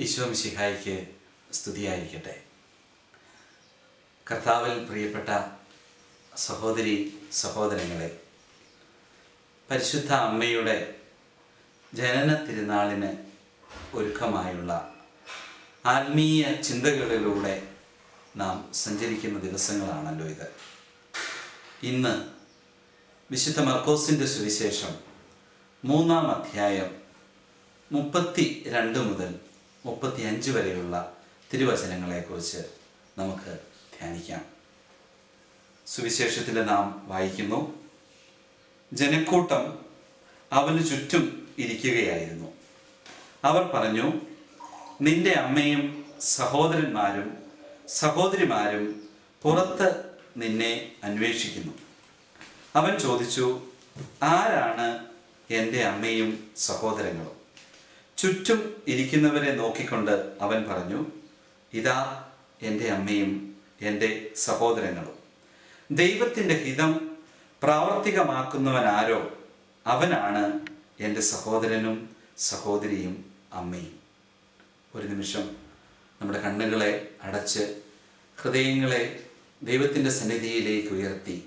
ഈശോ മിശിഹായിക്ക് സ്തുതിയായിരിക്കട്ടെ കർത്താവിൽ പ്രിയപ്പെട്ട സഹോദരി സഹോദരങ്ങളെ പരിശുദ്ധ അമ്മയുടെ ജനന തിരുനാളിന് ഒരുക്കമായുള്ള ആത്മീയ ചിന്തകളിലൂടെ നാം സഞ്ചരിക്കുന്ന ദിവസങ്ങളാണല്ലോ ഇത് ഇന്ന് വിശുദ്ധ മർക്കോസിൻ്റെ സുവിശേഷം മൂന്നാം അധ്യായം മുപ്പത്തി രണ്ട് മുതൽ മുപ്പത്തി അഞ്ച് വരെയുള്ള തിരുവചനങ്ങളെക്കുറിച്ച് നമുക്ക് ധ്യാനിക്കാം സുവിശേഷത്തിൽ നാം വായിക്കുന്നു ജനക്കൂട്ടം അവന് ചുറ്റും ഇരിക്കുകയായിരുന്നു അവർ പറഞ്ഞു നിന്റെ അമ്മയും സഹോദരന്മാരും സഹോദരിമാരും പുറത്ത് നിന്നെ അന്വേഷിക്കുന്നു അവൻ ചോദിച്ചു ആരാണ് എൻ്റെ അമ്മയും സഹോദരങ്ങളും ചുറ്റും ഇരിക്കുന്നവരെ നോക്കിക്കൊണ്ട് അവൻ പറഞ്ഞു ഇതാ എൻ്റെ അമ്മയും എൻ്റെ സഹോദരങ്ങളും ദൈവത്തിൻ്റെ ഹിതം പ്രാവർത്തികമാക്കുന്നവനാരോ അവനാണ് എൻ്റെ സഹോദരനും സഹോദരിയും അമ്മയും ഒരു നിമിഷം നമ്മുടെ കണ്ണുകളെ അടച്ച് ഹൃദയങ്ങളെ ദൈവത്തിൻ്റെ സന്നിധിയിലേക്ക് ഉയർത്തി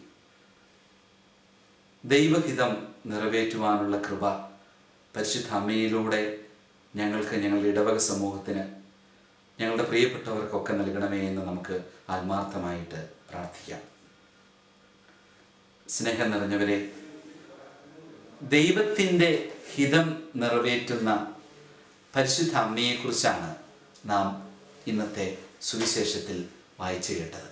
ദൈവഹിതം നിറവേറ്റുവാനുള്ള കൃപ പരിശുദ്ധ അമ്മയിലൂടെ ഞങ്ങൾക്ക് ഞങ്ങളുടെ ഇടവക സമൂഹത്തിന് ഞങ്ങളുടെ പ്രിയപ്പെട്ടവർക്കൊക്കെ നൽകണമേ എന്ന് നമുക്ക് ആത്മാർത്ഥമായിട്ട് പ്രാർത്ഥിക്കാം സ്നേഹം നിറഞ്ഞവരെ ദൈവത്തിൻ്റെ ഹിതം നിറവേറ്റുന്ന പരിശുദ്ധ അമ്മയെക്കുറിച്ചാണ് നാം ഇന്നത്തെ സുവിശേഷത്തിൽ വായിച്ചു കേട്ടത്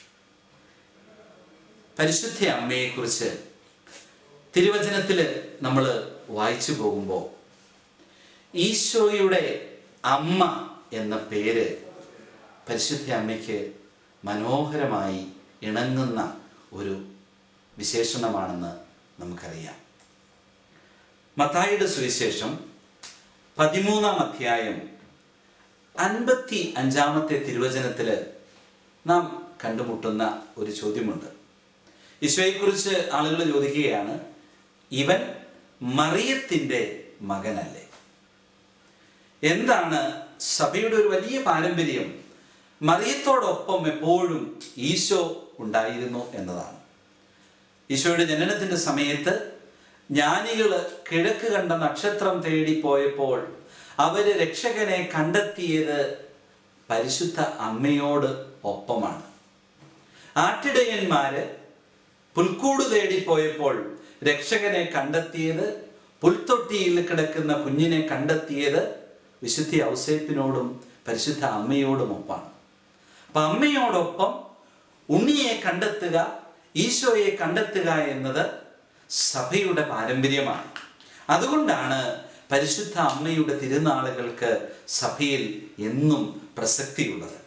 പരിശുദ്ധ അമ്മയെക്കുറിച്ച് തിരുവചനത്തിൽ നമ്മൾ വായിച്ചു പോകുമ്പോൾ ഈശോയുടെ അമ്മ എന്ന പേര് പരിശുദ്ധ അമ്മയ്ക്ക് മനോഹരമായി ഇണങ്ങുന്ന ഒരു വിശേഷണമാണെന്ന് നമുക്കറിയാം മത്തായിയുടെ സുവിശേഷം പതിമൂന്നാം അധ്യായം അൻപത്തി അഞ്ചാമത്തെ തിരുവചനത്തിൽ നാം കണ്ടുമുട്ടുന്ന ഒരു ചോദ്യമുണ്ട് ഈശോയെക്കുറിച്ച് ആളുകൾ ചോദിക്കുകയാണ് ഇവൻ മറിയത്തിൻ്റെ മകനല്ലേ എന്താണ് സഭയുടെ ഒരു വലിയ പാരമ്പര്യം മറിയത്തോടൊപ്പം എപ്പോഴും ഈശോ ഉണ്ടായിരുന്നു എന്നതാണ് ഈശോയുടെ ജനനത്തിൻ്റെ സമയത്ത് ജ്ഞാനികൾ കിഴക്ക് കണ്ട നക്ഷത്രം തേടി പോയപ്പോൾ അവര് രക്ഷകനെ കണ്ടെത്തിയത് പരിശുദ്ധ അമ്മയോട് ഒപ്പമാണ് ആട്ടിടയന്മാര് പുൽക്കൂട് തേടിപ്പോയപ്പോൾ രക്ഷകനെ കണ്ടെത്തിയത് പുൽത്തൊട്ടിയിൽ കിടക്കുന്ന കുഞ്ഞിനെ കണ്ടെത്തിയത് വിശുദ്ധ ഔസേപ്പിനോടും പരിശുദ്ധ അമ്മയോടും ഒപ്പാണ് അപ്പൊ അമ്മയോടൊപ്പം ഉണ്ണിയെ കണ്ടെത്തുക ഈശോയെ കണ്ടെത്തുക എന്നത് സഭയുടെ പാരമ്പര്യമാണ് അതുകൊണ്ടാണ് പരിശുദ്ധ അമ്മയുടെ തിരുനാളുകൾക്ക് സഭയിൽ എന്നും പ്രസക്തിയുള്ളത്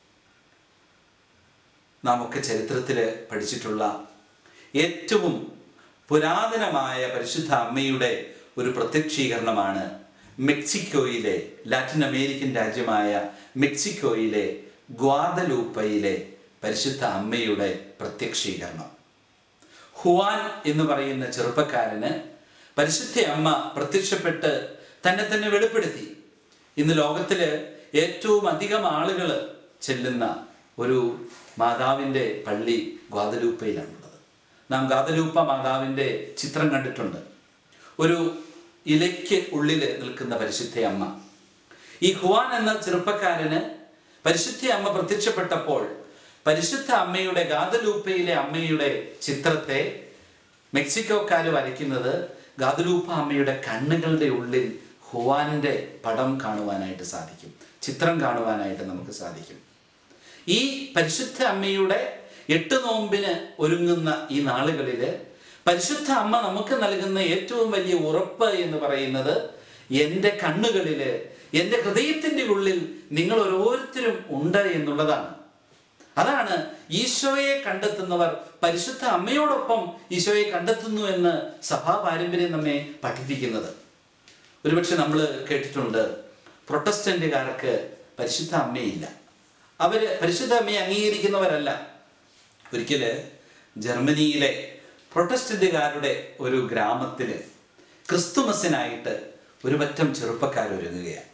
നാം ഒക്കെ ചരിത്രത്തിൽ പഠിച്ചിട്ടുള്ള ഏറ്റവും പുരാതനമായ പരിശുദ്ധ അമ്മയുടെ ഒരു പ്രത്യക്ഷീകരണമാണ് മെക്സിക്കോയിലെ ലാറ്റിൻ അമേരിക്കൻ രാജ്യമായ മെക്സിക്കോയിലെ ഗ്വാദലൂപ്പയിലെ പരിശുദ്ധ അമ്മയുടെ പ്രത്യക്ഷീകരണം ഹുവാൻ എന്ന് പറയുന്ന ചെറുപ്പക്കാരന് പരിശുദ്ധ അമ്മ പ്രത്യക്ഷപ്പെട്ട് തന്നെ തന്നെ വെളിപ്പെടുത്തി ഇന്ന് ലോകത്തില് ഏറ്റവും അധികം ആളുകൾ ചെല്ലുന്ന ഒരു മാതാവിൻ്റെ പള്ളി ഗ്വാദലൂപ്പയിലാണുള്ളത് നാം ഗാദലൂപ്പ മാതാവിൻ്റെ ചിത്രം കണ്ടിട്ടുണ്ട് ഒരു ഇലയ്ക്ക് ഉള്ളിൽ നിൽക്കുന്ന പരിശുദ്ധ അമ്മ ഈ ഹുവാൻ എന്ന ചെറുപ്പക്കാരന് പരിശുദ്ധ അമ്മ പ്രത്യക്ഷപ്പെട്ടപ്പോൾ പരിശുദ്ധ അമ്മയുടെ ഗാദലൂപ്പയിലെ അമ്മയുടെ ചിത്രത്തെ മെക്സിക്കോക്കാർ വരയ്ക്കുന്നത് ഗാദലൂപ്പ അമ്മയുടെ കണ്ണുകളുടെ ഉള്ളിൽ ഹുവാന്റെ പടം കാണുവാനായിട്ട് സാധിക്കും ചിത്രം കാണുവാനായിട്ട് നമുക്ക് സാധിക്കും ഈ പരിശുദ്ധ അമ്മയുടെ എട്ട് നോമ്പിന് ഒരുങ്ങുന്ന ഈ നാളുകളിൽ പരിശുദ്ധ അമ്മ നമുക്ക് നൽകുന്ന ഏറ്റവും വലിയ ഉറപ്പ് എന്ന് പറയുന്നത് എൻ്റെ കണ്ണുകളിൽ എൻ്റെ ഹൃദയത്തിൻ്റെ ഉള്ളിൽ നിങ്ങൾ ഓരോരുത്തരും ഉണ്ട് എന്നുള്ളതാണ് അതാണ് ഈശോയെ കണ്ടെത്തുന്നവർ പരിശുദ്ധ അമ്മയോടൊപ്പം ഈശോയെ കണ്ടെത്തുന്നു എന്ന് സഭാ പാരമ്പര്യം നമ്മെ പഠിപ്പിക്കുന്നത് ഒരുപക്ഷെ നമ്മൾ കേട്ടിട്ടുണ്ട് പ്രൊട്ടസ്റ്റന്റുകാർക്ക് പരിശുദ്ധ അമ്മയില്ല അവര് പരിശുദ്ധ അമ്മയെ അംഗീകരിക്കുന്നവരല്ല ഒരിക്കല് ജർമ്മനിയിലെ പ്രൊട്ടസ്റ്റന്റുകാരുടെ ഒരു ഗ്രാമത്തിൽ ക്രിസ്തുമസിനായിട്ട് ഒരു പറ്റം ചെറുപ്പക്കാർ ഒരുങ്ങുകയാണ്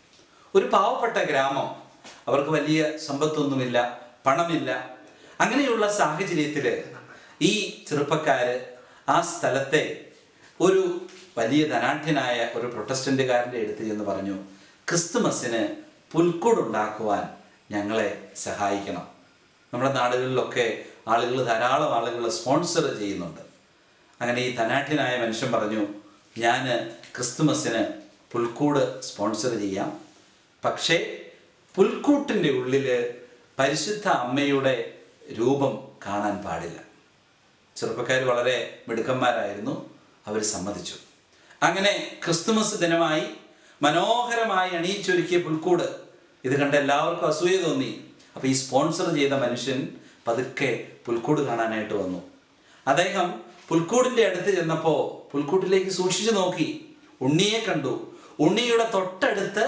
ഒരു പാവപ്പെട്ട ഗ്രാമം അവർക്ക് വലിയ സമ്പത്തൊന്നുമില്ല പണമില്ല അങ്ങനെയുള്ള സാഹചര്യത്തിൽ ഈ ചെറുപ്പക്കാര് ആ സ്ഥലത്തെ ഒരു വലിയ ധനാഢ്യനായ ഒരു പ്രൊട്ടസ്റ്റന്റുകാരൻ്റെ അടുത്ത് എന്ന് പറഞ്ഞു ക്രിസ്തുമസിന് പുൽക്കൂടുണ്ടാക്കുവാൻ ഞങ്ങളെ സഹായിക്കണം നമ്മുടെ നാടുകളിലൊക്കെ ആളുകൾ ധാരാളം ആളുകൾ സ്പോൺസർ ചെയ്യുന്നുണ്ട് അങ്ങനെ ഈ ധനാഢ്യനായ മനുഷ്യൻ പറഞ്ഞു ഞാൻ ക്രിസ്തുമസിന് പുൽക്കൂട് സ്പോൺസർ ചെയ്യാം പക്ഷേ പുൽക്കൂട്ടിൻ്റെ ഉള്ളിൽ പരിശുദ്ധ അമ്മയുടെ രൂപം കാണാൻ പാടില്ല ചെറുപ്പക്കാർ വളരെ മിടുക്കന്മാരായിരുന്നു അവർ സമ്മതിച്ചു അങ്ങനെ ക്രിസ്തുമസ് ദിനമായി മനോഹരമായി അണിയിച്ചൊരുക്കിയ പുൽക്കൂട് ഇത് കണ്ട് എല്ലാവർക്കും അസൂയ തോന്നി അപ്പോൾ ഈ സ്പോൺസർ ചെയ്ത മനുഷ്യൻ പതുക്കെ പുൽക്കൂട് കാണാനായിട്ട് വന്നു അദ്ദേഹം പുൽക്കൂടിൻ്റെ അടുത്ത് ചെന്നപ്പോൾ പുൽക്കൂട്ടിലേക്ക് സൂക്ഷിച്ചു നോക്കി ഉണ്ണിയെ കണ്ടു ഉണ്ണിയുടെ തൊട്ടടുത്ത്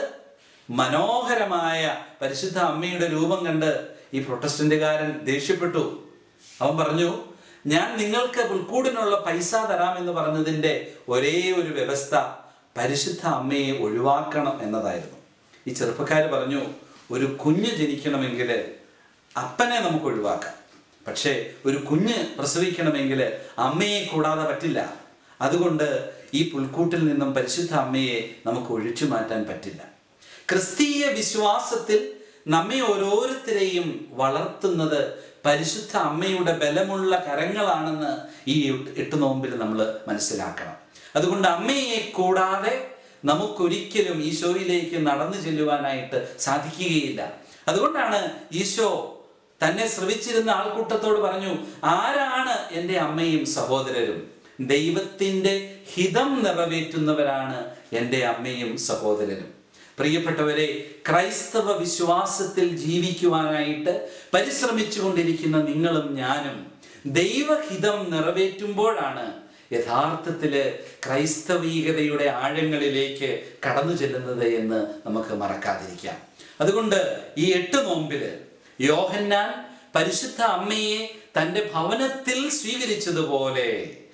മനോഹരമായ പരിശുദ്ധ അമ്മയുടെ രൂപം കണ്ട് ഈ പ്രൊട്ടസ്റ്റന്റുകാരൻ ദേഷ്യപ്പെട്ടു അവൻ പറഞ്ഞു ഞാൻ നിങ്ങൾക്ക് പുൽക്കൂടിനുള്ള പൈസ തരാമെന്ന് പറഞ്ഞതിൻ്റെ ഒരേ ഒരു വ്യവസ്ഥ പരിശുദ്ധ അമ്മയെ ഒഴിവാക്കണം എന്നതായിരുന്നു ഈ ചെറുപ്പക്കാർ പറഞ്ഞു ഒരു കുഞ്ഞ് ജനിക്കണമെങ്കിൽ അപ്പനെ നമുക്ക് ഒഴിവാക്കാം പക്ഷേ ഒരു കുഞ്ഞ് പ്രസവിക്കണമെങ്കിൽ അമ്മയെ കൂടാതെ പറ്റില്ല അതുകൊണ്ട് ഈ പുൽക്കൂട്ടിൽ നിന്നും പരിശുദ്ധ അമ്മയെ നമുക്ക് ഒഴിച്ചു മാറ്റാൻ പറ്റില്ല ക്രിസ്തീയ വിശ്വാസത്തിൽ നമ്മെ ഓരോരുത്തരെയും വളർത്തുന്നത് പരിശുദ്ധ അമ്മയുടെ ബലമുള്ള കരങ്ങളാണെന്ന് ഈ എട്ട് എട്ട് നോമ്പിൽ നമ്മൾ മനസ്സിലാക്കണം അതുകൊണ്ട് അമ്മയെ കൂടാതെ നമുക്കൊരിക്കലും ഈശോയിലേക്ക് നടന്നു ചെല്ലുവാനായിട്ട് സാധിക്കുകയില്ല അതുകൊണ്ടാണ് ഈശോ തന്നെ ശ്രവിച്ചിരുന്ന ആൾക്കൂട്ടത്തോട് പറഞ്ഞു ആരാണ് എൻ്റെ അമ്മയും സഹോദരരും ദൈവത്തിൻ്റെ ഹിതം നിറവേറ്റുന്നവരാണ് എൻ്റെ അമ്മയും സഹോദരനും പ്രിയപ്പെട്ടവരെ ക്രൈസ്തവ വിശ്വാസത്തിൽ ജീവിക്കുവാനായിട്ട് പരിശ്രമിച്ചുകൊണ്ടിരിക്കുന്ന നിങ്ങളും ഞാനും ദൈവഹിതം നിറവേറ്റുമ്പോഴാണ് യഥാർത്ഥത്തില് ക്രൈസ്തവീകതയുടെ ആഴങ്ങളിലേക്ക് കടന്നു ചെല്ലുന്നത് എന്ന് നമുക്ക് മറക്കാതിരിക്കാം അതുകൊണ്ട് ഈ എട്ട് നോമ്പില് യോഹന്നാൻ പരിശുദ്ധ അമ്മയെ തൻ്റെ ഭവനത്തിൽ സ്വീകരിച്ചതുപോലെ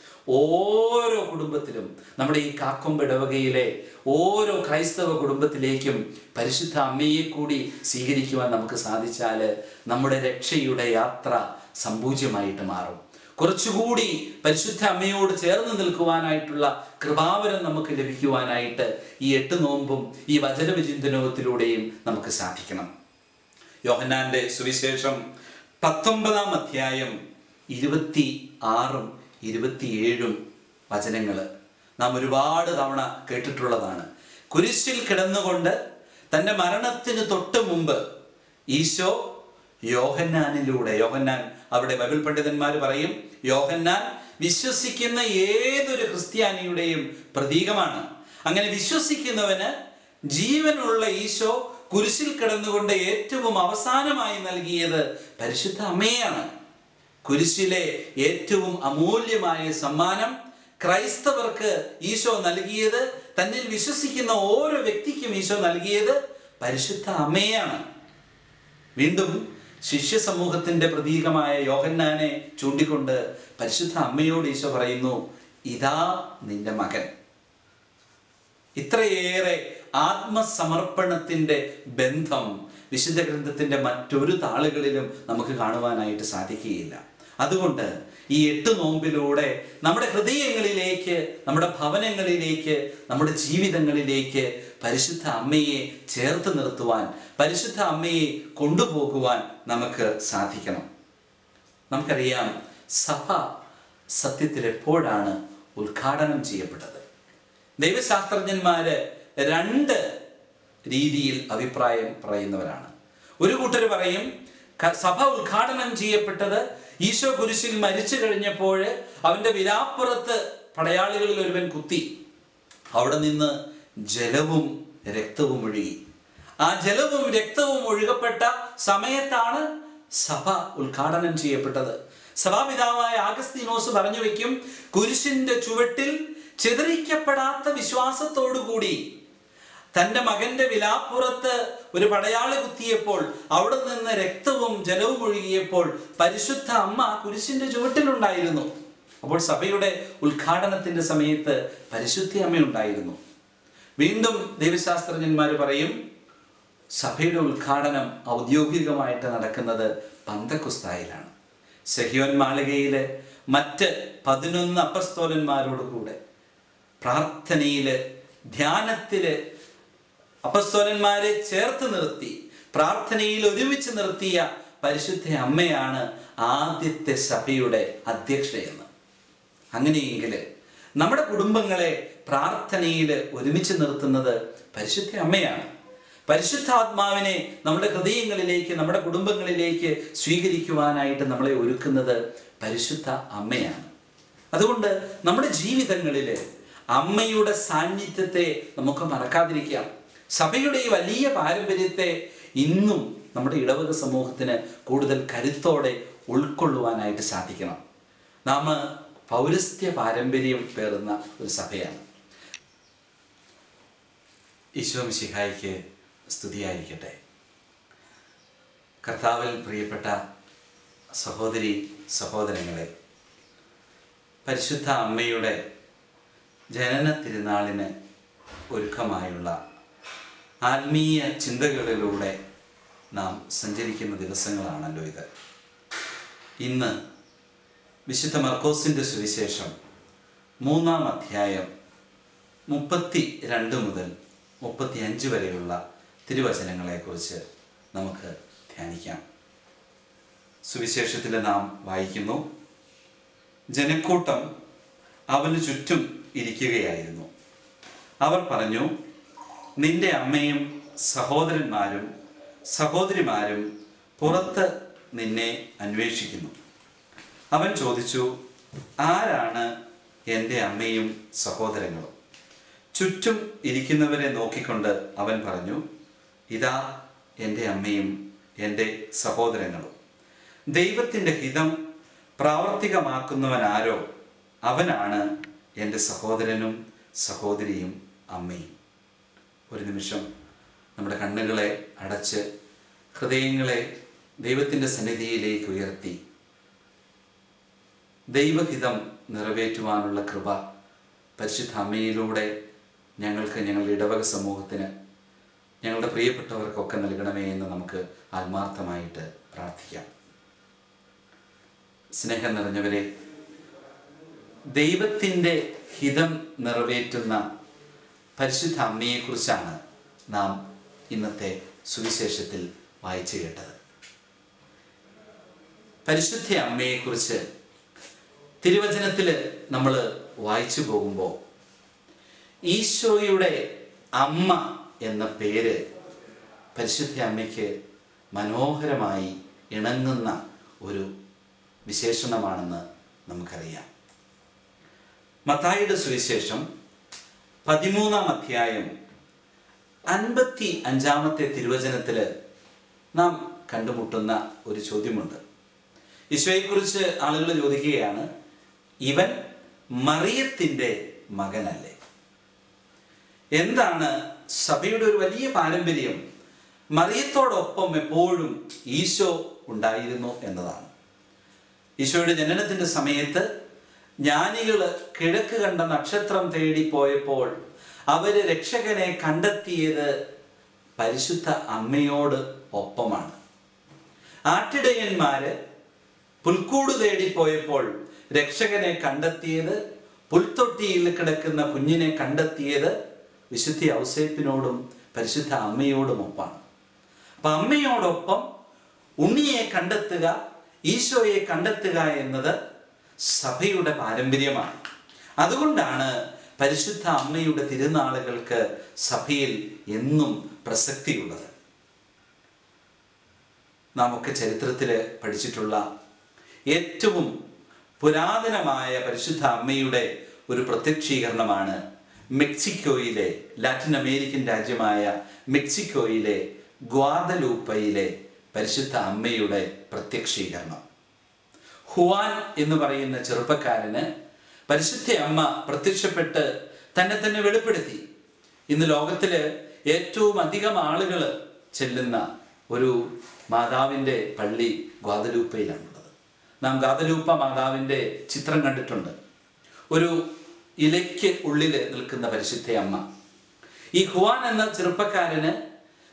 ഓരോ കുടുംബത്തിലും നമ്മുടെ ഈ കാക്കൊമ്പ് ഇടവകയിലെ ഓരോ ക്രൈസ്തവ കുടുംബത്തിലേക്കും പരിശുദ്ധ അമ്മയെ കൂടി സ്വീകരിക്കുവാൻ നമുക്ക് സാധിച്ചാൽ നമ്മുടെ രക്ഷയുടെ യാത്ര സമ്പൂജ്യമായിട്ട് മാറും കുറച്ചുകൂടി പരിശുദ്ധ അമ്മയോട് ചേർന്ന് നിൽക്കുവാനായിട്ടുള്ള കൃപാവരം നമുക്ക് ലഭിക്കുവാനായിട്ട് ഈ എട്ട് നോമ്പും ഈ വചനവിചിന്തനത്തിലൂടെയും നമുക്ക് സാധിക്കണം യോഹന്നാന്റെ സുവിശേഷം പത്തൊമ്പതാം അധ്യായം ഇരുപത്തി ആറും ഇരുപത്തിയേഴും വചനങ്ങൾ നാം ഒരുപാട് തവണ കേട്ടിട്ടുള്ളതാണ് കുരിശിൽ കിടന്നുകൊണ്ട് തൻ്റെ മരണത്തിന് തൊട്ട് മുമ്പ് ഈശോ യോഹന്നാനിലൂടെ യോഹന്നാൻ അവിടെ ബൈബിൾ പണ്ഡിതന്മാർ പറയും യോഹന്നാൻ വിശ്വസിക്കുന്ന ഏതൊരു ക്രിസ്ത്യാനിയുടെയും പ്രതീകമാണ് അങ്ങനെ വിശ്വസിക്കുന്നവന് ജീവനുള്ള ഈശോ കുരിശിൽ കിടന്നുകൊണ്ട് ഏറ്റവും അവസാനമായി നൽകിയത് പരിശുദ്ധ അമ്മയാണ് കുരിശിലെ ഏറ്റവും അമൂല്യമായ സമ്മാനം ക്രൈസ്തവർക്ക് ഈശോ നൽകിയത് തന്നിൽ വിശ്വസിക്കുന്ന ഓരോ വ്യക്തിക്കും ഈശോ നൽകിയത് പരിശുദ്ധ അമ്മയാണ് വീണ്ടും ശിഷ്യ സമൂഹത്തിന്റെ പ്രതീകമായ യോഹന്നാനെ ചൂണ്ടിക്കൊണ്ട് പരിശുദ്ധ അമ്മയോട് ഈശോ പറയുന്നു ഇതാ നിന്റെ മകൻ ഇത്രയേറെ ആത്മസമർപ്പണത്തിന്റെ ബന്ധം വിശുദ്ധ ഗ്രന്ഥത്തിന്റെ മറ്റൊരു താളുകളിലും നമുക്ക് കാണുവാനായിട്ട് സാധിക്കുകയില്ല അതുകൊണ്ട് ഈ എട്ട് നോമ്പിലൂടെ നമ്മുടെ ഹൃദയങ്ങളിലേക്ക് നമ്മുടെ ഭവനങ്ങളിലേക്ക് നമ്മുടെ ജീവിതങ്ങളിലേക്ക് പരിശുദ്ധ അമ്മയെ ചേർത്ത് നിർത്തുവാൻ പരിശുദ്ധ അമ്മയെ കൊണ്ടുപോകുവാൻ നമുക്ക് സാധിക്കണം നമുക്കറിയാം സഭ സത്യത്തിൽ എപ്പോഴാണ് ഉദ്ഘാടനം ചെയ്യപ്പെട്ടത് ദൈവശാസ്ത്രജ്ഞന്മാര് രണ്ട് രീതിയിൽ അഭിപ്രായം പറയുന്നവരാണ് ഒരു കൂട്ടർ പറയും ക- സഭ ഉദ്ഘാടനം ചെയ്യപ്പെട്ടത് ഈശോ കുരിശിൽ മരിച്ചു കഴിഞ്ഞപ്പോൾ അവന്റെ വിലാപ്പുറത്ത് പടയാളികളിൽ ഒരുവൻ കുത്തി അവിടെ നിന്ന് ജലവും രക്തവും ഒഴുകി ആ ജലവും രക്തവും ഒഴുകപ്പെട്ട സമയത്താണ് സഭ ഉദ്ഘാടനം ചെയ്യപ്പെട്ടത് സഭാപിതാവായ ആഗസ്തീനോസ് പറഞ്ഞു വെക്കും കുരിശിന്റെ ചുവട്ടിൽ ചിതറിക്കപ്പെടാത്ത വിശ്വാസത്തോടുകൂടി തന്റെ മകന്റെ വിലാപ്പുറത്ത് ഒരു പടയാളി കുത്തിയപ്പോൾ അവിടെ നിന്ന് രക്തവും ജലവും ഒഴുകിയപ്പോൾ പരിശുദ്ധ അമ്മ കുരിശിന്റെ ചുവട്ടിലുണ്ടായിരുന്നു അപ്പോൾ സഭയുടെ ഉദ്ഘാടനത്തിന്റെ സമയത്ത് പരിശുദ്ധ അമ്മ ഉണ്ടായിരുന്നു വീണ്ടും ദൈവശാസ്ത്രജ്ഞന്മാർ പറയും സഭയുടെ ഉദ്ഘാടനം ഔദ്യോഗികമായിട്ട് നടക്കുന്നത് പന്തക്കുസ്തായിലാണ് സെഹിയോൻ മാളികയിൽ മറ്റ് പതിനൊന്ന് അപ്പസ്തോലന്മാരോട് കൂടെ പ്രാർത്ഥനയിൽ ധ്യാനത്തിൽ അപ്പസ്തോലന്മാരെ ചേർത്ത് നിർത്തി പ്രാർത്ഥനയിൽ ഒരുമിച്ച് നിർത്തിയ പരിശുദ്ധ അമ്മയാണ് ആദ്യത്തെ സഭയുടെ അധ്യക്ഷയെന്ന് അങ്ങനെയെങ്കിൽ നമ്മുടെ കുടുംബങ്ങളെ പ്രാർത്ഥനയിൽ ഒരുമിച്ച് നിർത്തുന്നത് പരിശുദ്ധ അമ്മയാണ് പരിശുദ്ധാത്മാവിനെ നമ്മുടെ ഹൃദയങ്ങളിലേക്ക് നമ്മുടെ കുടുംബങ്ങളിലേക്ക് സ്വീകരിക്കുവാനായിട്ട് നമ്മളെ ഒരുക്കുന്നത് പരിശുദ്ധ അമ്മയാണ് അതുകൊണ്ട് നമ്മുടെ ജീവിതങ്ങളിൽ അമ്മയുടെ സാന്നിധ്യത്തെ നമുക്ക് മറക്കാതിരിക്കാം സഭയുടെ ഈ വലിയ പാരമ്പര്യത്തെ ഇന്നും നമ്മുടെ ഇടവക സമൂഹത്തിന് കൂടുതൽ കരുത്തോടെ ഉൾക്കൊള്ളുവാനായിട്ട് സാധിക്കണം നാം പൗരസ്ത്യ പാരമ്പര്യം പേറുന്ന ഒരു സഭയാണ് ഈശോ മിശിഹായിക്ക് സ്തുതിയായിരിക്കട്ടെ കർത്താവിൽ പ്രിയപ്പെട്ട സഹോദരി സഹോദരങ്ങളെ പരിശുദ്ധ അമ്മയുടെ ജനന തിരുനാളിന് ഒരുക്കമായുള്ള ആത്മീയ ചിന്തകളിലൂടെ നാം സഞ്ചരിക്കുന്ന ദിവസങ്ങളാണല്ലോ ഇത് ഇന്ന് വിശുദ്ധ മർക്കോസിൻ്റെ സുവിശേഷം മൂന്നാം അധ്യായം മുപ്പത്തി രണ്ട് മുതൽ മുപ്പത്തി അഞ്ച് വരെയുള്ള തിരുവചനങ്ങളെക്കുറിച്ച് നമുക്ക് ധ്യാനിക്കാം സുവിശേഷത്തിൽ നാം വായിക്കുന്നു ജനക്കൂട്ടം അവന് ചുറ്റും ഇരിക്കുകയായിരുന്നു അവർ പറഞ്ഞു നിന്റെ അമ്മയും സഹോദരന്മാരും സഹോദരിമാരും പുറത്ത് നിന്നെ അന്വേഷിക്കുന്നു അവൻ ചോദിച്ചു ആരാണ് എൻ്റെ അമ്മയും സഹോദരങ്ങളും ചുറ്റും ഇരിക്കുന്നവരെ നോക്കിക്കൊണ്ട് അവൻ പറഞ്ഞു ഇതാ എൻ്റെ അമ്മയും എൻ്റെ സഹോദരങ്ങളും ദൈവത്തിൻ്റെ ഹിതം പ്രാവർത്തികമാക്കുന്നവനാരോ അവനാണ് എൻ്റെ സഹോദരനും സഹോദരിയും അമ്മയും ഒരു നിമിഷം നമ്മുടെ കണ്ണുകളെ അടച്ച് ഹൃദയങ്ങളെ ദൈവത്തിൻ്റെ സന്നിധിയിലേക്ക് ഉയർത്തി ദൈവഹിതം നിറവേറ്റുവാനുള്ള കൃപ പരിശുദ്ധ അമ്മയിലൂടെ ഞങ്ങൾക്ക് ഞങ്ങളുടെ ഇടവക സമൂഹത്തിന് ഞങ്ങളുടെ പ്രിയപ്പെട്ടവർക്കൊക്കെ നൽകണമേ എന്ന് നമുക്ക് ആത്മാർത്ഥമായിട്ട് പ്രാർത്ഥിക്കാം സ്നേഹം നിറഞ്ഞവരെ ദൈവത്തിൻ്റെ ഹിതം നിറവേറ്റുന്ന പരിശുദ്ധ അമ്മയെക്കുറിച്ചാണ് നാം ഇന്നത്തെ സുവിശേഷത്തിൽ വായിച്ചു കേട്ടത് പരിശുദ്ധ അമ്മയെക്കുറിച്ച് തിരുവചനത്തിൽ നമ്മൾ വായിച്ചു പോകുമ്പോൾ ഈശോയുടെ അമ്മ എന്ന പേര് പരിശുദ്ധ അമ്മയ്ക്ക് മനോഹരമായി ഇണങ്ങുന്ന ഒരു വിശേഷണമാണെന്ന് നമുക്കറിയാം മത്തായിയുടെ സുവിശേഷം പതിമൂന്നാം അധ്യായം അൻപത്തി അഞ്ചാമത്തെ തിരുവചനത്തിൽ നാം കണ്ടുമുട്ടുന്ന ഒരു ചോദ്യമുണ്ട് ഈശോയെക്കുറിച്ച് ആളുകൾ ചോദിക്കുകയാണ് ഇവൻ മറിയത്തിൻ്റെ മകനല്ലേ എന്താണ് സഭയുടെ ഒരു വലിയ പാരമ്പര്യം മറിയത്തോടൊപ്പം എപ്പോഴും ഈശോ ഉണ്ടായിരുന്നു എന്നതാണ് ഈശോയുടെ ജനനത്തിൻ്റെ സമയത്ത് ജ്ഞാനികൾ കിഴക്ക് കണ്ട നക്ഷത്രം തേടി പോയപ്പോൾ അവര് രക്ഷകനെ കണ്ടെത്തിയത് പരിശുദ്ധ അമ്മയോട് ഒപ്പമാണ് ആട്ടിടയന്മാര് പുൽക്കൂട് തേടി പോയപ്പോൾ രക്ഷകനെ കണ്ടെത്തിയത് പുൽത്തൊട്ടിയിൽ കിടക്കുന്ന കുഞ്ഞിനെ കണ്ടെത്തിയത് വിശുദ്ധ ഔസേപ്പിനോടും പരിശുദ്ധ അമ്മയോടും ഒപ്പാണ് അപ്പൊ അമ്മയോടൊപ്പം ഉണ്ണിയെ കണ്ടെത്തുക ഈശോയെ കണ്ടെത്തുക എന്നത് സഭയുടെ പാരമ്പര്യമാണ് അതുകൊണ്ടാണ് പരിശുദ്ധ അമ്മയുടെ തിരുനാളുകൾക്ക് സഭയിൽ എന്നും പ്രസക്തിയുള്ളത് നാം ഒക്കെ ചരിത്രത്തിൽ പഠിച്ചിട്ടുള്ള ഏറ്റവും പുരാതനമായ പരിശുദ്ധ അമ്മയുടെ ഒരു പ്രത്യക്ഷീകരണമാണ് മെക്സിക്കോയിലെ ലാറ്റിൻ അമേരിക്കൻ രാജ്യമായ മെക്സിക്കോയിലെ ഗ്വാദലൂപ്പയിലെ പരിശുദ്ധ അമ്മയുടെ പ്രത്യക്ഷീകരണം ഹുവാൻ എന്ന് പറയുന്ന ചെറുപ്പക്കാരന് പരിശുദ്ധ അമ്മ പ്രത്യക്ഷപ്പെട്ട് തന്നെ തന്നെ വെളിപ്പെടുത്തി ഇന്ന് ലോകത്തില് ഏറ്റവും അധികം ആളുകൾ ചെല്ലുന്ന ഒരു മാതാവിൻ്റെ പള്ളി ഗ്വാദലൂപ്പയിലാണുള്ളത് നാം ഗാദലൂപ്പ മാതാവിൻ്റെ ചിത്രം കണ്ടിട്ടുണ്ട് ഒരു ഇലയ്ക്ക് ഉള്ളിൽ നിൽക്കുന്ന പരിശുദ്ധ അമ്മ ഈ ഹുവാൻ എന്ന ചെറുപ്പക്കാരന്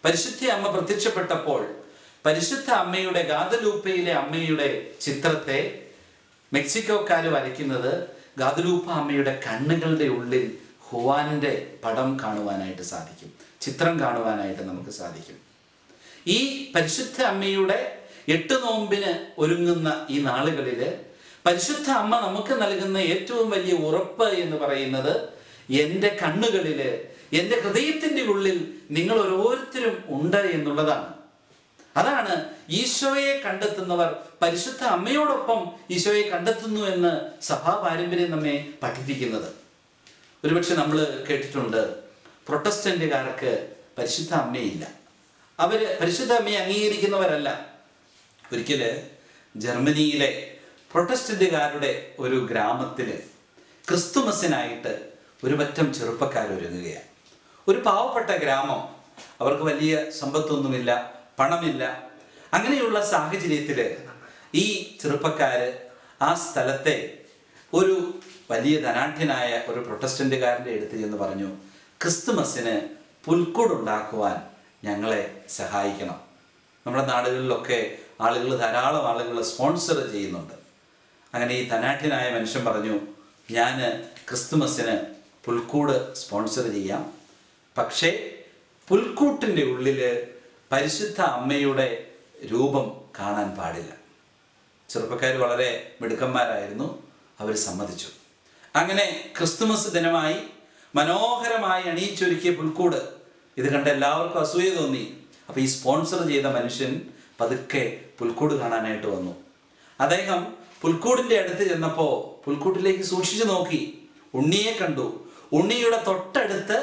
പരിശുദ്ധ അമ്മ പ്രത്യക്ഷപ്പെട്ടപ്പോൾ പരിശുദ്ധ അമ്മയുടെ ഗാദലൂപ്പയിലെ അമ്മയുടെ ചിത്രത്തെ മെക്സിക്കോക്കാർ വരയ്ക്കുന്നത് ഗാദലൂപ്പ അമ്മയുടെ കണ്ണുകളുടെ ഉള്ളിൽ ഹുവാനിൻ്റെ പടം കാണുവാനായിട്ട് സാധിക്കും ചിത്രം കാണുവാനായിട്ട് നമുക്ക് സാധിക്കും ഈ പരിശുദ്ധ അമ്മയുടെ എട്ട് നോമ്പിന് ഒരുങ്ങുന്ന ഈ നാളുകളിൽ പരിശുദ്ധ അമ്മ നമുക്ക് നൽകുന്ന ഏറ്റവും വലിയ ഉറപ്പ് എന്ന് പറയുന്നത് എൻ്റെ കണ്ണുകളിൽ എൻ്റെ ഹൃദയത്തിൻ്റെ ഉള്ളിൽ നിങ്ങൾ ഓരോരുത്തരും ഉണ്ട് എന്നുള്ളതാണ് അതാണ് ഈശോയെ കണ്ടെത്തുന്നവർ പരിശുദ്ധ അമ്മയോടൊപ്പം ഈശോയെ കണ്ടെത്തുന്നു എന്ന് സഭാ പാരമ്പര്യം നമ്മെ പഠിപ്പിക്കുന്നത് ഒരുപക്ഷെ നമ്മൾ കേട്ടിട്ടുണ്ട് പ്രൊട്ടസ്റ്റന്റുകാർക്ക് പരിശുദ്ധ അമ്മയില്ല അവര് പരിശുദ്ധ അമ്മയെ അംഗീകരിക്കുന്നവരല്ല ഒരിക്കല് ജർമ്മനിയിലെ പ്രൊട്ടസ്റ്റന്റുകാരുടെ ഒരു ഗ്രാമത്തിൽ ക്രിസ്തുമസിനായിട്ട് ഒരു പറ്റം ചെറുപ്പക്കാർ ഒരുങ്ങുകയാണ് ഒരു പാവപ്പെട്ട ഗ്രാമം അവർക്ക് വലിയ സമ്പത്തൊന്നുമില്ല പണമില്ല അങ്ങനെയുള്ള സാഹചര്യത്തിൽ ഈ ചെറുപ്പക്കാര് ആ സ്ഥലത്തെ ഒരു വലിയ ധനാഢ്യനായ ഒരു പ്രൊട്ടസ്റ്റന്റുകാരൻ്റെ അടുത്ത് ചെന്ന് പറഞ്ഞു ക്രിസ്തുമസിന് പുൽക്കൂടുണ്ടാക്കുവാൻ ഞങ്ങളെ സഹായിക്കണം നമ്മുടെ നാടുകളിലൊക്കെ ആളുകൾ ധാരാളം ആളുകൾ സ്പോൺസർ ചെയ്യുന്നുണ്ട് അങ്ങനെ ഈ ധനാഠ്യനായ മനുഷ്യൻ പറഞ്ഞു ഞാൻ ക്രിസ്തുമസിന് പുൽക്കൂട് സ്പോൺസർ ചെയ്യാം പക്ഷേ പുൽക്കൂട്ടിൻ്റെ ഉള്ളിൽ പരിശുദ്ധ അമ്മയുടെ രൂപം കാണാൻ പാടില്ല ചെറുപ്പക്കാർ വളരെ മിടുക്കന്മാരായിരുന്നു അവർ സമ്മതിച്ചു അങ്ങനെ ക്രിസ്തുമസ് ദിനമായി മനോഹരമായി അണിയിച്ചൊരുക്കിയ പുൽക്കൂട് ഇത് കണ്ട് എല്ലാവർക്കും അസൂയ തോന്നി അപ്പോൾ ഈ സ്പോൺസർ ചെയ്ത മനുഷ്യൻ പതുക്കെ പുൽക്കൂട് കാണാനായിട്ട് വന്നു അദ്ദേഹം പുൽക്കൂടിൻ്റെ അടുത്ത് ചെന്നപ്പോൾ പുൽക്കൂട്ടിലേക്ക് സൂക്ഷിച്ചു നോക്കി ഉണ്ണിയെ കണ്ടു ഉണ്ണിയുടെ തൊട്ടടുത്ത്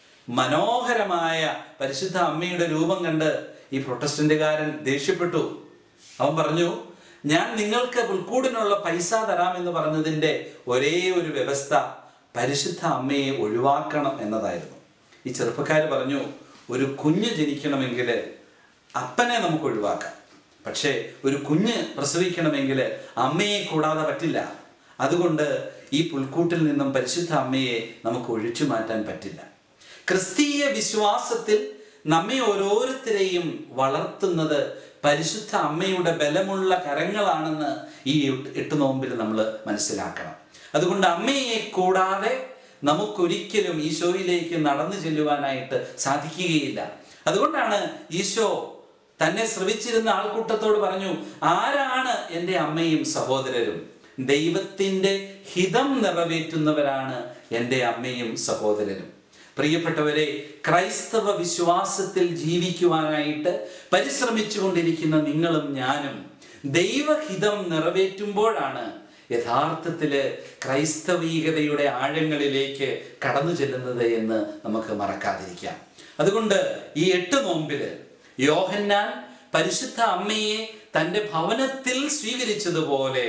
മനോഹരമായ പരിശുദ്ധ അമ്മയുടെ രൂപം കണ്ട് ഈ പ്രൊട്ടസ്റ്റന്റുകാരൻ ദേഷ്യപ്പെട്ടു അവൻ പറഞ്ഞു ഞാൻ നിങ്ങൾക്ക് പുൽക്കൂടിനുള്ള പൈസ തരാമെന്ന് പറഞ്ഞതിൻ്റെ ഒരേ ഒരു വ്യവസ്ഥ പരിശുദ്ധ അമ്മയെ ഒഴിവാക്കണം എന്നതായിരുന്നു ഈ ചെറുപ്പക്കാർ പറഞ്ഞു ഒരു കുഞ്ഞ് ജനിക്കണമെങ്കിൽ അപ്പനെ നമുക്ക് ഒഴിവാക്കാം പക്ഷേ ഒരു കുഞ്ഞ് പ്രസവിക്കണമെങ്കിൽ അമ്മയെ കൂടാതെ പറ്റില്ല അതുകൊണ്ട് ഈ പുൽക്കൂട്ടിൽ നിന്നും പരിശുദ്ധ അമ്മയെ നമുക്ക് ഒഴിച്ചു മാറ്റാൻ പറ്റില്ല ക്രിസ്തീയ വിശ്വാസത്തിൽ നമ്മെ ഓരോരുത്തരെയും വളർത്തുന്നത് പരിശുദ്ധ അമ്മയുടെ ബലമുള്ള കരങ്ങളാണെന്ന് ഈ എട്ട് എട്ട് നോമ്പിൽ നമ്മൾ മനസ്സിലാക്കണം അതുകൊണ്ട് അമ്മയെ കൂടാതെ നമുക്കൊരിക്കലും ഈശോയിലേക്ക് നടന്നു ചെല്ലുവാനായിട്ട് സാധിക്കുകയില്ല അതുകൊണ്ടാണ് ഈശോ തന്നെ ശ്രവിച്ചിരുന്ന ആൾക്കൂട്ടത്തോട് പറഞ്ഞു ആരാണ് എൻ്റെ അമ്മയും സഹോദരരും ദൈവത്തിൻ്റെ ഹിതം നിറവേറ്റുന്നവരാണ് എൻ്റെ അമ്മയും സഹോദരനും പ്രിയപ്പെട്ടവരെ ക്രൈസ്തവ വിശ്വാസത്തിൽ ജീവിക്കുവാനായിട്ട് പരിശ്രമിച്ചുകൊണ്ടിരിക്കുന്ന നിങ്ങളും ഞാനും ദൈവഹിതം നിറവേറ്റുമ്പോഴാണ് യഥാർത്ഥത്തില് ക്രൈസ്തവീകതയുടെ ആഴങ്ങളിലേക്ക് കടന്നു ചെല്ലുന്നത് എന്ന് നമുക്ക് മറക്കാതിരിക്കാം അതുകൊണ്ട് ഈ എട്ട് നോമ്പില് യോഹന്നാൻ പരിശുദ്ധ അമ്മയെ തൻ്റെ ഭവനത്തിൽ സ്വീകരിച്ചതുപോലെ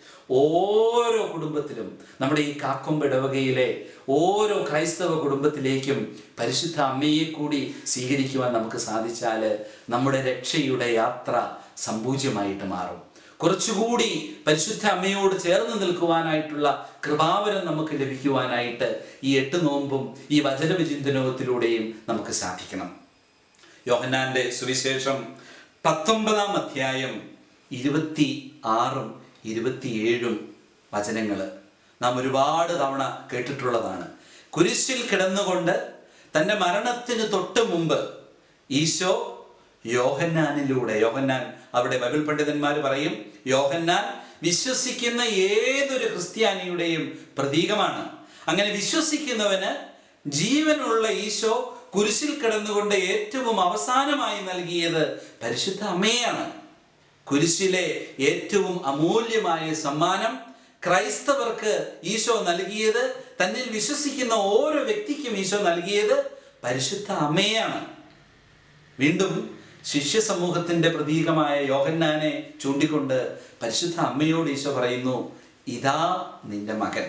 ഓരോ കുടുംബത്തിലും നമ്മുടെ ഈ കാക്കൊമ്പ് ഇടവകയിലെ ഓരോ ക്രൈസ്തവ കുടുംബത്തിലേക്കും പരിശുദ്ധ അമ്മയെ കൂടി സ്വീകരിക്കുവാൻ നമുക്ക് സാധിച്ചാൽ നമ്മുടെ രക്ഷയുടെ യാത്ര സമ്പൂജ്യമായിട്ട് മാറും കുറച്ചുകൂടി പരിശുദ്ധ അമ്മയോട് ചേർന്ന് നിൽക്കുവാനായിട്ടുള്ള കൃപാവരം നമുക്ക് ലഭിക്കുവാനായിട്ട് ഈ എട്ട് നോമ്പും ഈ വചനവിചിന്തനത്തിലൂടെയും നമുക്ക് സാധിക്കണം യോഹന്നാന്റെ സുവിശേഷം പത്തൊമ്പതാം അധ്യായം ഇരുപത്തി ആറും ഇരുപത്തിയേഴും വചനങ്ങൾ നാം ഒരുപാട് തവണ കേട്ടിട്ടുള്ളതാണ് കുരിശിൽ കിടന്നുകൊണ്ട് തൻ്റെ മരണത്തിന് തൊട്ട് മുമ്പ് ഈശോ യോഹന്നാനിലൂടെ യോഹന്നാൻ അവിടെ ബൈബിൾ പണ്ഡിതന്മാർ പറയും യോഹന്നാൻ വിശ്വസിക്കുന്ന ഏതൊരു ക്രിസ്ത്യാനിയുടെയും പ്രതീകമാണ് അങ്ങനെ വിശ്വസിക്കുന്നവന് ജീവനുള്ള ഈശോ കുരിശിൽ കിടന്നുകൊണ്ട് ഏറ്റവും അവസാനമായി നൽകിയത് പരിശുദ്ധ അമ്മയാണ് കുരിശിലെ ഏറ്റവും അമൂല്യമായ സമ്മാനം ക്രൈസ്തവർക്ക് ഈശോ നൽകിയത് തന്നിൽ വിശ്വസിക്കുന്ന ഓരോ വ്യക്തിക്കും ഈശോ നൽകിയത് പരിശുദ്ധ അമ്മയാണ് വീണ്ടും ശിഷ്യ സമൂഹത്തിന്റെ പ്രതീകമായ യോഹന്നാനെ ചൂണ്ടിക്കൊണ്ട് പരിശുദ്ധ അമ്മയോട് ഈശോ പറയുന്നു ഇതാ നിന്റെ മകൻ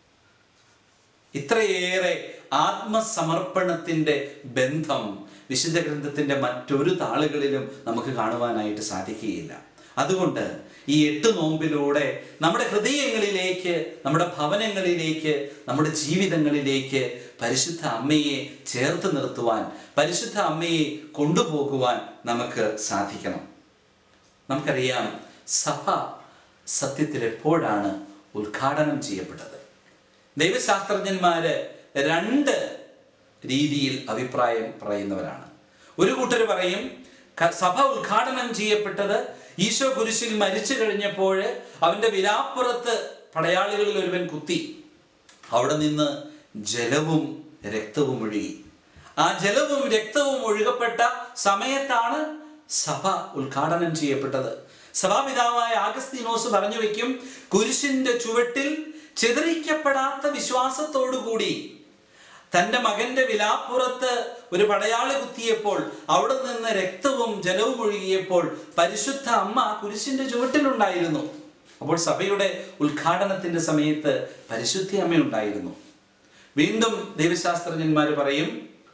ഇത്രയേറെ ആത്മസമർപ്പണത്തിന്റെ ബന്ധം വിശുദ്ധ ഗ്രന്ഥത്തിന്റെ മറ്റൊരു താളുകളിലും നമുക്ക് കാണുവാനായിട്ട് സാധിക്കുകയില്ല അതുകൊണ്ട് ഈ എട്ട് നോമ്പിലൂടെ നമ്മുടെ ഹൃദയങ്ങളിലേക്ക് നമ്മുടെ ഭവനങ്ങളിലേക്ക് നമ്മുടെ ജീവിതങ്ങളിലേക്ക് പരിശുദ്ധ അമ്മയെ ചേർത്ത് നിർത്തുവാൻ പരിശുദ്ധ അമ്മയെ കൊണ്ടുപോകുവാൻ നമുക്ക് സാധിക്കണം നമുക്കറിയാം സഭ സത്യത്തിൽ എപ്പോഴാണ് ഉദ്ഘാടനം ചെയ്യപ്പെട്ടത് ദൈവശാസ്ത്രജ്ഞന്മാര് രണ്ട് രീതിയിൽ അഭിപ്രായം പറയുന്നവരാണ് ഒരു കൂട്ടർ പറയും ക- സഭ ഉദ്ഘാടനം ചെയ്യപ്പെട്ടത് ഈശോ കുരിശിൽ മരിച്ചു കഴിഞ്ഞപ്പോൾ അവന്റെ വിലാപ്പുറത്ത് പടയാളികളിൽ ഒരുവൻ കുത്തി അവിടെ നിന്ന് ജലവും രക്തവും ഒഴുകി ആ ജലവും രക്തവും ഒഴുകപ്പെട്ട സമയത്താണ് സഭ ഉദ്ഘാടനം ചെയ്യപ്പെട്ടത് സഭാപിതാവായ ആഗസ്തീനോസ് പറഞ്ഞു വെക്കും കുരിശിന്റെ ചുവട്ടിൽ ചിതറിക്കപ്പെടാത്ത വിശ്വാസത്തോടുകൂടി തന്റെ മകന്റെ വിലാപ്പുറത്ത് ഒരു പടയാളി കുത്തിയപ്പോൾ അവിടെ നിന്ന് രക്തവും ജലവും ഒഴുകിയപ്പോൾ പരിശുദ്ധ അമ്മ കുരിശിന്റെ ചുവട്ടിലുണ്ടായിരുന്നു അപ്പോൾ സഭയുടെ ഉദ്ഘാടനത്തിന്റെ സമയത്ത് പരിശുദ്ധ അമ്മ ഉണ്ടായിരുന്നു വീണ്ടും ദൈവശാസ്ത്രജ്ഞന്മാർ പറയും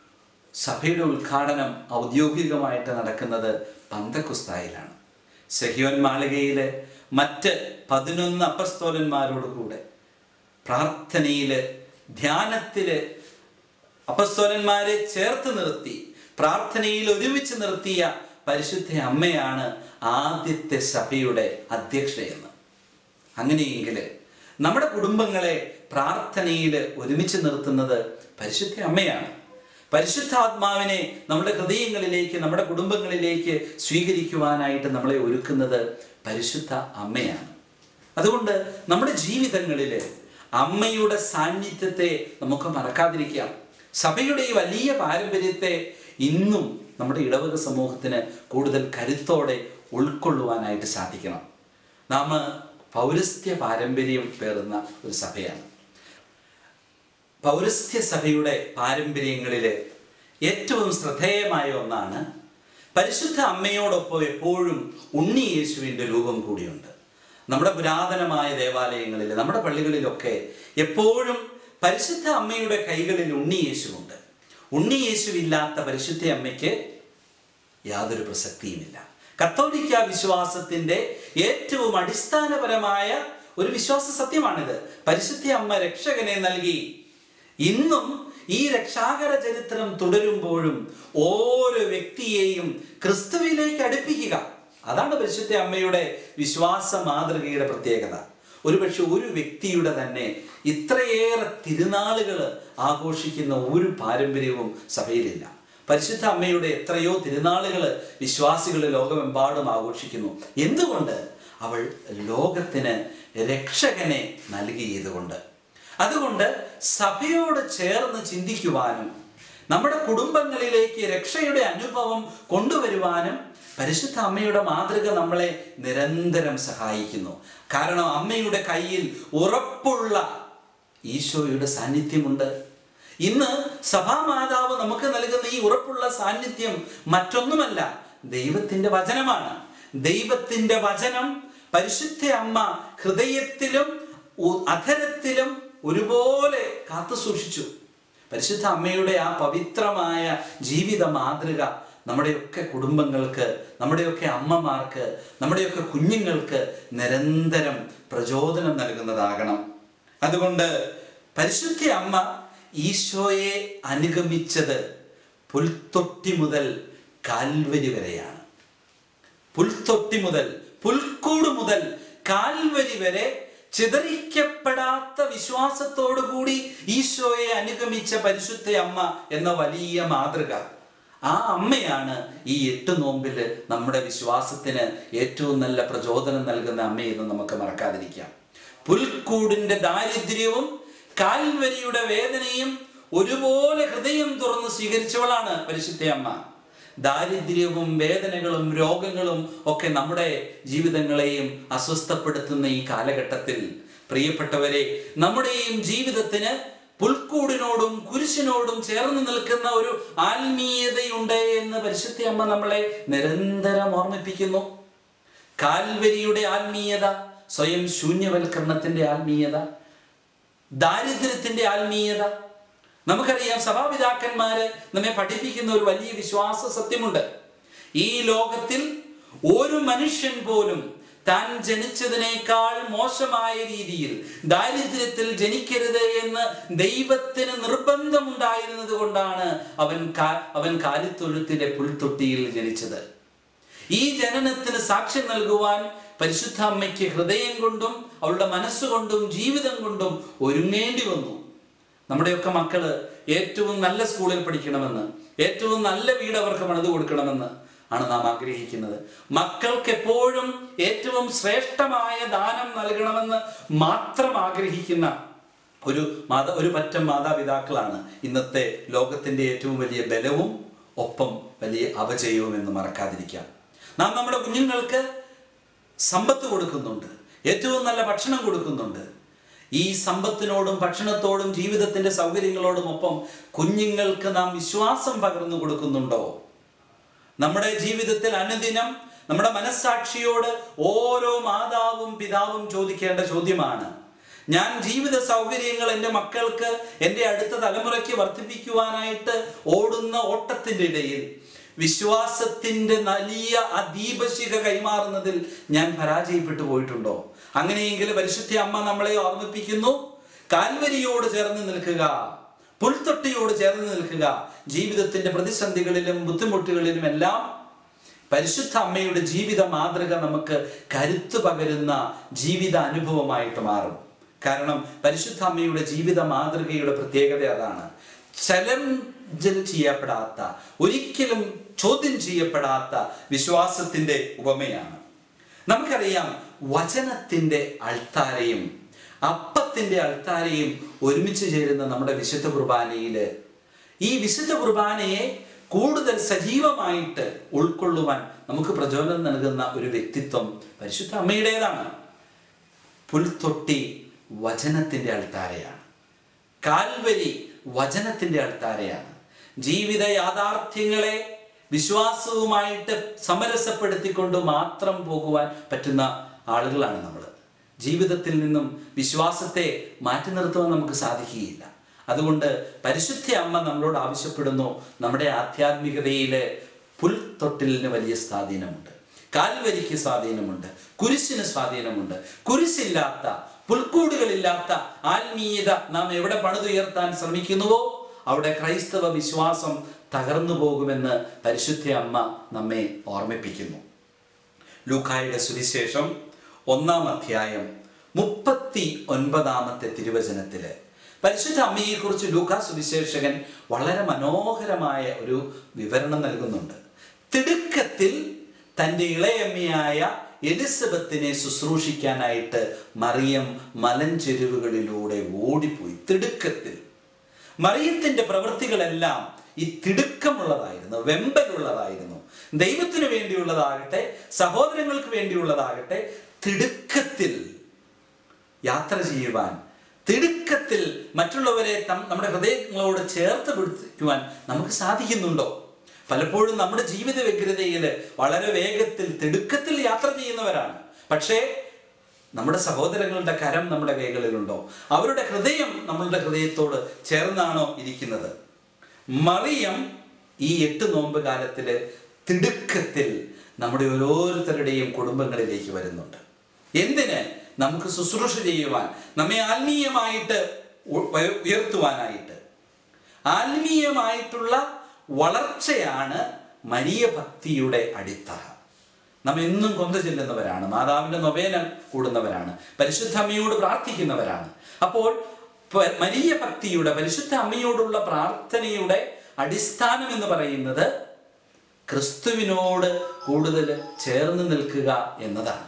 സഭയുടെ ഉദ്ഘാടനം ഔദ്യോഗികമായിട്ട് നടക്കുന്നത് പന്തക്കുസ്തായിലാണ് സെഹിയോൻ മാളികയില് മറ്റ് പതിനൊന്ന് അപ്പസ്തോലന്മാരോട് കൂടെ പ്രാർത്ഥനയില് ധ്യാനത്തില് അപ്പസ്തോലന്മാരെ ചേർത്ത് നിർത്തി പ്രാർത്ഥനയിൽ ഒരുമിച്ച് നിർത്തിയ പരിശുദ്ധ അമ്മയാണ് ആദ്യത്തെ സഭയുടെ അധ്യക്ഷയെന്ന് അങ്ങനെയെങ്കിൽ നമ്മുടെ കുടുംബങ്ങളെ പ്രാർത്ഥനയിൽ ഒരുമിച്ച് നിർത്തുന്നത് പരിശുദ്ധ അമ്മയാണ് പരിശുദ്ധാത്മാവിനെ നമ്മുടെ ഹൃദയങ്ങളിലേക്ക് നമ്മുടെ കുടുംബങ്ങളിലേക്ക് സ്വീകരിക്കുവാനായിട്ട് നമ്മളെ ഒരുക്കുന്നത് പരിശുദ്ധ അമ്മയാണ് അതുകൊണ്ട് നമ്മുടെ ജീവിതങ്ങളിൽ അമ്മയുടെ സാന്നിധ്യത്തെ നമുക്ക് മറക്കാതിരിക്കാം സഭയുടെ ഈ വലിയ പാരമ്പര്യത്തെ ഇന്നും നമ്മുടെ ഇടവക സമൂഹത്തിന് കൂടുതൽ കരുത്തോടെ ഉൾക്കൊള്ളുവാനായിട്ട് സാധിക്കണം നാം പൗരസ്ത്യ പാരമ്പര്യം പേറുന്ന ഒരു സഭയാണ് പൗരസ്ത്യ സഭയുടെ പാരമ്പര്യങ്ങളിൽ ഏറ്റവും ശ്രദ്ധേയമായ ഒന്നാണ് പരിശുദ്ധ അമ്മയോടൊപ്പം എപ്പോഴും ഉണ്ണി യേശുവിൻ്റെ രൂപം കൂടിയുണ്ട് നമ്മുടെ പുരാതനമായ ദേവാലയങ്ങളിൽ നമ്മുടെ പള്ളികളിലൊക്കെ എപ്പോഴും പരിശുദ്ധ അമ്മയുടെ കൈകളിൽ ഉണ്ണി യേശുവുണ്ട് ഉണ്ണി യേശുവില്ലാത്ത പരിശുദ്ധ അമ്മയ്ക്ക് യാതൊരു പ്രസക്തിയുമില്ല കത്തോലിക്ക വിശ്വാസത്തിന്റെ ഏറ്റവും അടിസ്ഥാനപരമായ ഒരു വിശ്വാസ സത്യമാണിത് പരിശുദ്ധ അമ്മ രക്ഷകനെ നൽകി ഇന്നും ഈ രക്ഷാകര ചരിത്രം തുടരുമ്പോഴും ഓരോ വ്യക്തിയെയും ക്രിസ്തുവിലേക്ക് അടുപ്പിക്കുക അതാണ് പരിശുദ്ധ അമ്മയുടെ വിശ്വാസ മാതൃകയുടെ പ്രത്യേകത ഒരുപക്ഷെ ഒരു വ്യക്തിയുടെ തന്നെ ഇത്രയേറെ തിരുനാളുകൾ ആഘോഷിക്കുന്ന ഒരു പാരമ്പര്യവും സഭയിലില്ല പരിശുദ്ധ അമ്മയുടെ എത്രയോ തിരുനാളുകൾ വിശ്വാസികൾ ലോകമെമ്പാടും ആഘോഷിക്കുന്നു എന്തുകൊണ്ട് അവൾ ലോകത്തിന് രക്ഷകനെ നൽകിയതുകൊണ്ട് അതുകൊണ്ട് സഭയോട് ചേർന്ന് ചിന്തിക്കുവാനും നമ്മുടെ കുടുംബങ്ങളിലേക്ക് രക്ഷയുടെ അനുഭവം കൊണ്ടുവരുവാനും പരിശുദ്ധ അമ്മയുടെ മാതൃക നമ്മളെ നിരന്തരം സഹായിക്കുന്നു കാരണം അമ്മയുടെ കയ്യിൽ ഉറപ്പുള്ള ഈശോയുടെ സാന്നിധ്യമുണ്ട് ഇന്ന് സഭാമാതാവ് നമുക്ക് നൽകുന്ന ഈ ഉറപ്പുള്ള സാന്നിധ്യം മറ്റൊന്നുമല്ല ദൈവത്തിന്റെ വചനമാണ് ദൈവത്തിന്റെ വചനം പരിശുദ്ധ അമ്മ ഹൃദയത്തിലും ഉ- അധരത്തിലും ഒരുപോലെ കാത്തു സൂക്ഷിച്ചു പരിശുദ്ധ അമ്മയുടെ ആ പവിത്രമായ ജീവിത മാതൃക നമ്മുടെയൊക്കെ കുടുംബങ്ങൾക്ക് നമ്മുടെയൊക്കെ അമ്മമാർക്ക് നമ്മുടെയൊക്കെ കുഞ്ഞുങ്ങൾക്ക് നിരന്തരം പ്രചോദനം നൽകുന്നതാകണം അതുകൊണ്ട് പരിശുദ്ധ അമ്മ ഈശോയെ അനുഗമിച്ചത് പുൽത്തൊട്ടി മുതൽ കാൽവരി വരെയാണ് പുൽത്തൊട്ടി മുതൽ പുൽക്കൂട് മുതൽ കാൽവരി വരെ ചിതറിക്കപ്പെടാത്ത വിശ്വാസത്തോടുകൂടി ഈശോയെ അനുഗമിച്ച പരിശുദ്ധ അമ്മ എന്ന വലിയ മാതൃക ആ അമ്മയാണ് ഈ എട്ട് നോമ്പില് നമ്മുടെ വിശ്വാസത്തിന് ഏറ്റവും നല്ല പ്രചോദനം നൽകുന്ന അമ്മയെന്ന് നമുക്ക് മറക്കാതിരിക്കാം പുൽക്കൂടിന്റെ ദാരിദ്ര്യവും കാൽവരിയുടെ വേദനയും ഒരുപോലെ ഹൃദയം തുറന്ന് സ്വീകരിച്ചവളാണ് പരിശുദ്ധ അമ്മ ദാരിദ്ര്യവും വേദനകളും രോഗങ്ങളും ഒക്കെ നമ്മുടെ ജീവിതങ്ങളെയും അസ്വസ്ഥപ്പെടുത്തുന്ന ഈ കാലഘട്ടത്തിൽ പ്രിയപ്പെട്ടവരെ നമ്മുടെയും ജീവിതത്തിന് പുൽക്കൂടിനോടും കുരിശിനോടും ചേർന്ന് നിൽക്കുന്ന ഒരു ആത്മീയതയുണ്ട് എന്ന് പരിശുദ്ധ അമ്മ നമ്മളെ നിരന്തരം ഓർമ്മിപ്പിക്കുന്നു കാൽവരിയുടെ ആത്മീയത സ്വയം ശൂന്യവൽക്കരണത്തിന്റെ ആത്മീയത ദാരിദ്ര്യത്തിന്റെ ആത്മീയത നമുക്കറിയാം സഭാപിതാക്കന്മാര് നമ്മെ പഠിപ്പിക്കുന്ന ഒരു വലിയ വിശ്വാസ സത്യമുണ്ട് ഈ ലോകത്തിൽ ഒരു മനുഷ്യൻ പോലും താൻ ജനിച്ചതിനേക്കാൾ മോശമായ രീതിയിൽ ദാരിദ്ര്യത്തിൽ ജനിക്കരുത് എന്ന് ദൈവത്തിന് നിർബന്ധമുണ്ടായിരുന്നത് കൊണ്ടാണ് അവൻ കാ- അവൻ കാലിത്തൊഴുത്തിലെ പുൽത്തൊട്ടിയിൽ ജനിച്ചത് ഈ ജനനത്തിന് സാക്ഷ്യം നൽകുവാൻ പരിശുദ്ധ അമ്മയ്ക്ക് ഹൃദയം കൊണ്ടും അവളുടെ മനസ്സുകൊണ്ടും ജീവിതം കൊണ്ടും ഒരുങ്ങേണ്ടി വന്നു നമ്മുടെയൊക്കെ മക്കള് ഏറ്റവും നല്ല സ്കൂളിൽ പഠിക്കണമെന്ന് ഏറ്റവും നല്ല വീട് അവർക്ക് പണിത് കൊടുക്കണമെന്ന് ആണ് നാം ആഗ്രഹിക്കുന്നത് മക്കൾക്ക് എപ്പോഴും ഏറ്റവും ശ്രേഷ്ഠമായ ദാനം നൽകണമെന്ന് മാത്രം ആഗ്രഹിക്കുന്ന ഒരു മാത ഒരു പറ്റം മാതാപിതാക്കളാണ് ഇന്നത്തെ ലോകത്തിന്റെ ഏറ്റവും വലിയ ബലവും ഒപ്പം വലിയ അപജയവും എന്ന് മറക്കാതിരിക്കാം നാം നമ്മുടെ കുഞ്ഞുങ്ങൾക്ക് സമ്പത്ത് കൊടുക്കുന്നുണ്ട് ഏറ്റവും നല്ല ഭക്ഷണം കൊടുക്കുന്നുണ്ട് ഈ സമ്പത്തിനോടും ഭക്ഷണത്തോടും ജീവിതത്തിന്റെ സൗകര്യങ്ങളോടും ഒപ്പം കുഞ്ഞുങ്ങൾക്ക് നാം വിശ്വാസം പകർന്നു കൊടുക്കുന്നുണ്ടോ നമ്മുടെ ജീവിതത്തിൽ അനുദിനം നമ്മുടെ മനസ്സാക്ഷിയോട് ഓരോ മാതാവും പിതാവും ചോദിക്കേണ്ട ചോദ്യമാണ് ഞാൻ ജീവിത സൗകര്യങ്ങൾ എൻ്റെ മക്കൾക്ക് എൻ്റെ അടുത്ത തലമുറയ്ക്ക് വർദ്ധിപ്പിക്കുവാനായിട്ട് ഓടുന്ന ഓട്ടത്തിൻ്റെ ഇടയിൽ വിശ്വാസത്തിൻ്റെ വലിയ അദീപശിഖ കൈമാറുന്നതിൽ ഞാൻ പരാജയപ്പെട്ടു പോയിട്ടുണ്ടോ അങ്ങനെയെങ്കിൽ പരിശുദ്ധ അമ്മ നമ്മളെ ഓർമ്മിപ്പിക്കുന്നു കാൽവരിയോട് ചേർന്ന് നിൽക്കുക പുൽത്തൊട്ടിയോട് ചേർന്ന് നിൽക്കുക ജീവിതത്തിന്റെ പ്രതിസന്ധികളിലും ബുദ്ധിമുട്ടുകളിലും എല്ലാം പരിശുദ്ധ അമ്മയുടെ ജീവിത മാതൃക നമുക്ക് കരുത്ത് പകരുന്ന ജീവിത അനുഭവമായിട്ട് മാറും കാരണം പരിശുദ്ധ അമ്മയുടെ ജീവിത മാതൃകയുടെ പ്രത്യേകത അതാണ് ചലഞ്ചൽ ചെയ്യപ്പെടാത്ത ഒരിക്കലും ചോദ്യം ചെയ്യപ്പെടാത്ത വിശ്വാസത്തിന്റെ ഉപമയാണ് നമുക്കറിയാം വചനത്തിന്റെ അൾത്താരയും അപ്പത്തിന്റെ അൾത്താരയും ഒരുമിച്ച് ചേരുന്ന നമ്മുടെ വിശുദ്ധ കുർബാനയില് ഈ വിശുദ്ധ കുർബാനയെ കൂടുതൽ സജീവമായിട്ട് ഉൾക്കൊള്ളുവാൻ നമുക്ക് പ്രചോദനം നൽകുന്ന ഒരു വ്യക്തിത്വം പരിശുദ്ധ അമ്മയുടേതാണ് പുൽത്തൊട്ടി വചനത്തിന്റെ അൾത്താരയാണ് കാൽവരി വചനത്തിന്റെ അൾത്താരയാണ് ജീവിത യാഥാർത്ഥ്യങ്ങളെ വിശ്വാസവുമായിട്ട് സമരസപ്പെടുത്തിക്കൊണ്ട് മാത്രം പോകുവാൻ പറ്റുന്ന ആളുകളാണ് നമ്മൾ ജീവിതത്തിൽ നിന്നും വിശ്വാസത്തെ മാറ്റി നിർത്തുവാൻ നമുക്ക് സാധിക്കുകയില്ല അതുകൊണ്ട് പരിശുദ്ധ അമ്മ നമ്മളോട് ആവശ്യപ്പെടുന്നു നമ്മുടെ ആധ്യാത്മികതയിൽ പുൽത്തൊട്ടിലിന് വലിയ സ്വാധീനമുണ്ട് കാൽവരിക്ക് സ്വാധീനമുണ്ട് കുരിശിന് സ്വാധീനമുണ്ട് കുരിശില്ലാത്ത പുൽക്കൂടുകളില്ലാത്ത ആത്മീയത നാം എവിടെ പണിതുയർത്താൻ ശ്രമിക്കുന്നുവോ അവിടെ ക്രൈസ്തവ വിശ്വാസം തകർന്നു പോകുമെന്ന് പരിശുദ്ധ അമ്മ നമ്മെ ഓർമ്മിപ്പിക്കുന്നു ലൂക്കായുടെ സുവിശേഷം ഒന്നാം അധ്യായം മുപ്പത്തി ഒൻപതാമത്തെ തിരുവചനത്തില് പരിശുദ്ധ അമ്മയെക്കുറിച്ച് ലൂക്കാ സുവിശേഷകൻ വളരെ മനോഹരമായ ഒരു വിവരണം നൽകുന്നുണ്ട് തിടുക്കത്തിൽ തൻ്റെ ഇളയമ്മയായ എലിസബത്തിനെ ശുശ്രൂഷിക്കാനായിട്ട് മറിയം മലഞ്ചെരുവുകളിലൂടെ ഓടിപ്പോയി തിടുക്കത്തിൽ മറിയത്തിന്റെ പ്രവൃത്തികളെല്ലാം ഈ തിടുക്കമുള്ളതായിരുന്നു വെമ്പലുള്ളതായിരുന്നു ദൈവത്തിന് വേണ്ടിയുള്ളതാകട്ടെ സഹോദരങ്ങൾക്ക് വേണ്ടിയുള്ളതാകട്ടെ തിടുക്കത്തിൽ യാത്ര ചെയ്യുവാൻ തിടുക്കത്തിൽ മറ്റുള്ളവരെ തം- നമ്മുടെ ഹൃദയങ്ങളോട് ചേർത്ത് പിടിക്കുവാൻ നമുക്ക് സാധിക്കുന്നുണ്ടോ പലപ്പോഴും നമ്മുടെ ജീവിത വ്യഗ്രതയിൽ വളരെ വേഗത്തിൽ തിടുക്കത്തിൽ യാത്ര ചെയ്യുന്നവരാണ് പക്ഷേ നമ്മുടെ സഹോദരങ്ങളുടെ കരം നമ്മുടെ കൈകളിലുണ്ടോ അവരുടെ ഹൃദയം നമ്മളുടെ ഹൃദയത്തോട് ചേർന്നാണോ ഇരിക്കുന്നത് മറിയം ഈ എട്ട് നോമ്പ് കാലത്തില് തിടുക്കത്തിൽ നമ്മുടെ ഓരോരുത്തരുടെയും കുടുംബങ്ങളിലേക്ക് വരുന്നുണ്ട് എന്തിന് നമുക്ക് ശുശ്രൂഷ ചെയ്യുവാൻ നമ്മെ ആത്മീയമായിട്ട് ഉ- ഉയ- ഉയർത്തുവാനായിട്ട് ആത്മീയമായിട്ടുള്ള വളർച്ചയാണ് മരിയ ഭക്തിയുടെ അടിത്തറ നാം എന്നും കൊന്ത ചെല്ലുന്നവരാണ് മാതാവിന്റെ നൊവേന കൂടുന്നവരാണ് പരിശുദ്ധ അമ്മയോട് പ്രാർത്ഥിക്കുന്നവരാണ് അപ്പോൾ പ- മരിയ ഭക്തിയുടെ പരിശുദ്ധ അമ്മയോടുള്ള പ്രാർത്ഥനയുടെ അടിസ്ഥാനം എന്ന് പറയുന്നത് ക്രിസ്തുവിനോട് കൂടുതൽ ചേർന്ന് നിൽക്കുക എന്നതാണ്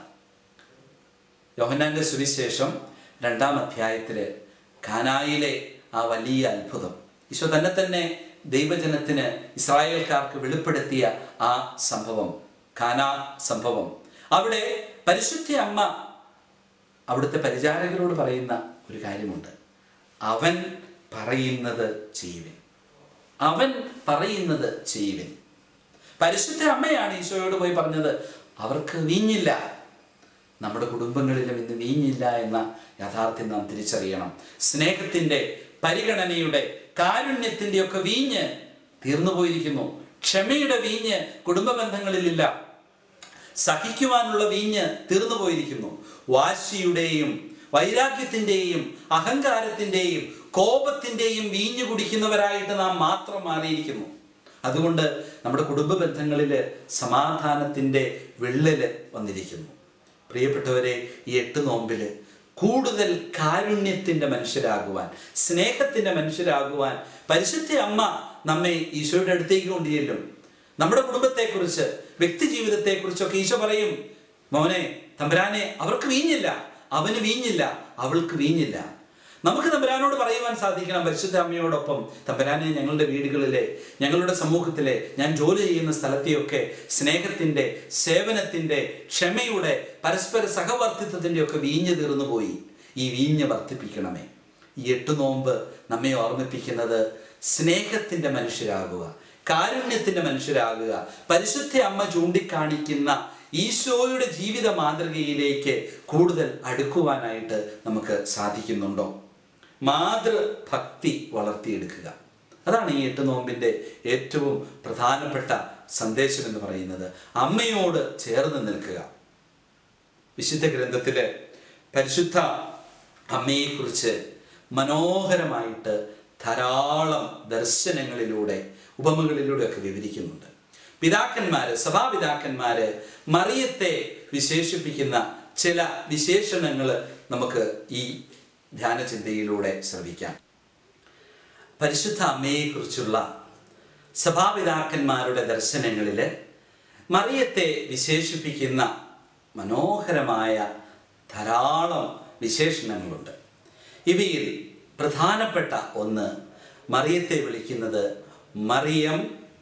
യോഹന്നാന്റെ സുവിശേഷം രണ്ടാം അധ്യായത്തില് ഖാനായിലെ ആ വലിയ അത്ഭുതം ഈശോ തന്നെ തന്നെ ദൈവജനത്തിന് ഇസ്രായേൽക്കാർക്ക് വെളിപ്പെടുത്തിയ ആ സംഭവം ഖാന സംഭവം അവിടെ പരിശുദ്ധ അമ്മ അവിടുത്തെ പരിചാരകരോട് പറയുന്ന ഒരു കാര്യമുണ്ട് അവൻ പറയുന്നത് ചെയ്യുവിൻ അവൻ പറയുന്നത് ചെയ്യുവിൻ പരിശുദ്ധ അമ്മയാണ് ഈശോയോട് പോയി പറഞ്ഞത് അവർക്ക് വീഞ്ഞില്ല നമ്മുടെ കുടുംബങ്ങളിലും ഇന്ന് വീഞ്ഞില്ല എന്ന യാഥാർത്ഥ്യം നാം തിരിച്ചറിയണം സ്നേഹത്തിന്റെ പരിഗണനയുടെ കാരുണ്യത്തിന്റെ ഒക്കെ വീഞ്ഞ് തീർന്നു പോയിരിക്കുന്നു ക്ഷമയുടെ വീഞ്ഞ് കുടുംബ ബന്ധങ്ങളിലില്ല സഹിക്കുവാനുള്ള വീഞ്ഞ് തീർന്നു പോയിരിക്കുന്നു വാശിയുടെയും വൈരാഗ്യത്തിൻ്റെയും അഹങ്കാരത്തിൻ്റെയും കോപത്തിൻ്റെയും വീഞ്ഞു കുടിക്കുന്നവരായിട്ട് നാം മാത്രം മാറിയിരിക്കുന്നു അതുകൊണ്ട് നമ്മുടെ കുടുംബ ബന്ധങ്ങളിൽ സമാധാനത്തിൻ്റെ വിള്ളല് വന്നിരിക്കുന്നു പ്രിയപ്പെട്ടവരെ ഈ എട്ട് നോമ്പില് കൂടുതൽ കാരുണ്യത്തിൻ്റെ മനുഷ്യരാകുവാൻ സ്നേഹത്തിൻ്റെ മനുഷ്യരാകുവാൻ പരിശുദ്ധ അമ്മ നമ്മെ ഈശോയുടെ അടുത്തേക്ക് കൊണ്ടുചെല്ലും നമ്മുടെ കുടുംബത്തെക്കുറിച്ച് വ്യക്തി ജീവിതത്തെക്കുറിച്ചൊക്കെ ഈശോ പറയും മോനെ തമ്പുരാനെ അവർക്ക് വീഞ്ഞില്ല അവന് വീഞ്ഞില്ല അവൾക്ക് വീഞ്ഞില്ല നമുക്ക് തമ്പുരാനോട് പറയുവാൻ സാധിക്കണം പരിശുദ്ധ അമ്മയോടൊപ്പം തമ്പുരാനെ ഞങ്ങളുടെ വീടുകളിലെ ഞങ്ങളുടെ സമൂഹത്തിലെ ഞാൻ ജോലി ചെയ്യുന്ന സ്ഥലത്തെയൊക്കെ സ്നേഹത്തിൻ്റെ സേവനത്തിൻ്റെ ക്ഷമയുടെ പരസ്പര സഹവർത്തിത്വത്തിൻ്റെ ഒക്കെ വീഞ്ഞ് തീർന്നു പോയി ഈ വീഞ്ഞ് വർദ്ധിപ്പിക്കണമേ ഈ എട്ട് നോമ്പ് നമ്മെ ഓർമ്മിപ്പിക്കുന്നത് സ്നേഹത്തിൻ്റെ മനുഷ്യരാകുക കാരുണ്യത്തിൻ്റെ മനുഷ്യരാകുക പരിശുദ്ധ അമ്മ ചൂണ്ടിക്കാണിക്കുന്ന ഈശോയുടെ ജീവിത മാതൃകയിലേക്ക് കൂടുതൽ അടുക്കുവാനായിട്ട് നമുക്ക് സാധിക്കുന്നുണ്ടോ മാതൃഭക്തി വളർത്തിയെടുക്കുക അതാണ് ഈ എട്ട് നോമ്പിൻ്റെ ഏറ്റവും പ്രധാനപ്പെട്ട സന്ദേശം എന്ന് പറയുന്നത് അമ്മയോട് ചേർന്ന് നിൽക്കുക വിശുദ്ധ ഗ്രന്ഥത്തില് പരിശുദ്ധ അമ്മയെക്കുറിച്ച് മനോഹരമായിട്ട് ധാരാളം ദർശനങ്ങളിലൂടെ ഉപമകളിലൂടെ ഒക്കെ വിവരിക്കുന്നുണ്ട് പിതാക്കന്മാര് സഭാപിതാക്കന്മാര് മറിയത്തെ വിശേഷിപ്പിക്കുന്ന ചില വിശേഷണങ്ങൾ നമുക്ക് ഈ ധ്യാനചിന്തയിലൂടെ ശ്രവിക്കാം പരിശുദ്ധ അമ്മയെക്കുറിച്ചുള്ള സഭാപിതാക്കന്മാരുടെ ദർശനങ്ങളിൽ മറിയത്തെ വിശേഷിപ്പിക്കുന്ന മനോഹരമായ ധാരാളം വിശേഷണങ്ങളുണ്ട് ഇവയിൽ പ്രധാനപ്പെട്ട ഒന്ന് മറിയത്തെ വിളിക്കുന്നത് Mariam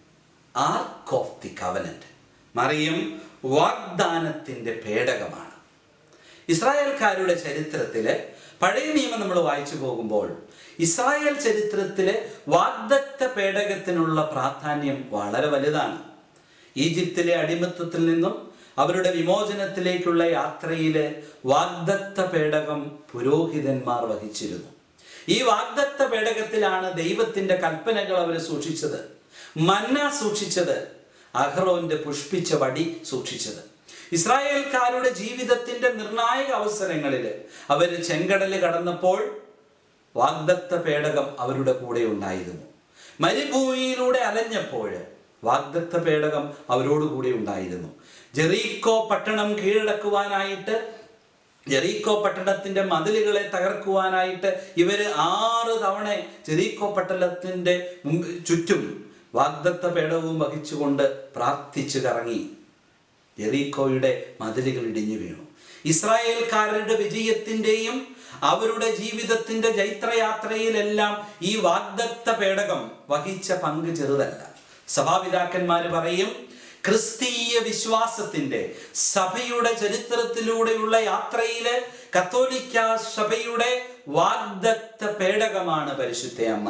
ark of the covenant Mariam വാഗ്ദാനത്തിൻ്റെ പേടകമാണ് ഇസ്രായേൽക്കാരുടെ ചരിത്രത്തില് പഴയ നിയമം നമ്മൾ വായിച്ചു പോകുമ്പോൾ ഇസ്രായേൽ ചരിത്രത്തിലെ വാഗ്ദത്ത പേടകത്തിനുള്ള പ്രാധാന്യം വളരെ വലുതാണ് ഈജിപ്തിലെ അടിമത്തത്തിൽ നിന്നും അവരുടെ വിമോചനത്തിലേക്കുള്ള യാത്രയില് വാഗ്ദത്ത പേടകം പുരോഹിതന്മാർ വഹിച്ചിരുന്നു ഈ വാഗ്ദത്ത പേടകത്തിലാണ് ദൈവത്തിന്റെ കൽപ്പനകൾ അവർ സൂക്ഷിച്ചത് മന്ന സൂക്ഷിച്ചത് അഹ്റോന്റെ പുഷ്പിച്ച വടി സൂക്ഷിച്ചത് ഇസ്രായേൽക്കാരുടെ ജീവിതത്തിന്റെ നിർണായക അവസരങ്ങളിൽ അവർ ചെങ്കടല് കടന്നപ്പോൾ വാഗ്ദത്ത പേടകം അവരുടെ കൂടെ ഉണ്ടായിരുന്നു മരുഭൂമിയിലൂടെ അലഞ്ഞപ്പോൾ വാഗ്ദത്ത പേടകം അവരോട് കൂടെ ഉണ്ടായിരുന്നു ജെറീക്കോ പട്ടണം കീഴടക്കുവാനായിട്ട് ജെറീക്കോ പട്ടണത്തിന്റെ മതിലുകളെ തകർക്കുവാനായിട്ട് ഇവര് ആറ് തവണ ജെറീക്കോ പട്ടണത്തിന്റെ മുമ്പ് ചുറ്റും വാഗ്ദത്ത പേടകവും വഹിച്ചുകൊണ്ട് പ്രാർത്ഥിച്ചു കറങ്ങി എറീക്കോയുടെ മതിലുകൾ ഇടിഞ്ഞു വീണു ഇസ്രായേൽക്കാരുടെ വിജയത്തിന്റെയും അവരുടെ ജീവിതത്തിന്റെ ജൈത്രയാത്രയിലെല്ലാം ഈ വാഗ്ദത്ത പേടകം വഹിച്ച പങ്ക് ചെറുതല്ല സഭാപിതാക്കന്മാർ പറയും ക്രിസ്തീയ വിശ്വാസത്തിന്റെ സഭയുടെ ചരിത്രത്തിലൂടെയുള്ള യാത്രയില് കത്തോലിക്ക സഭയുടെ വാഗ്ദത്ത പേടകമാണ് പരിശുദ്ധ അമ്മ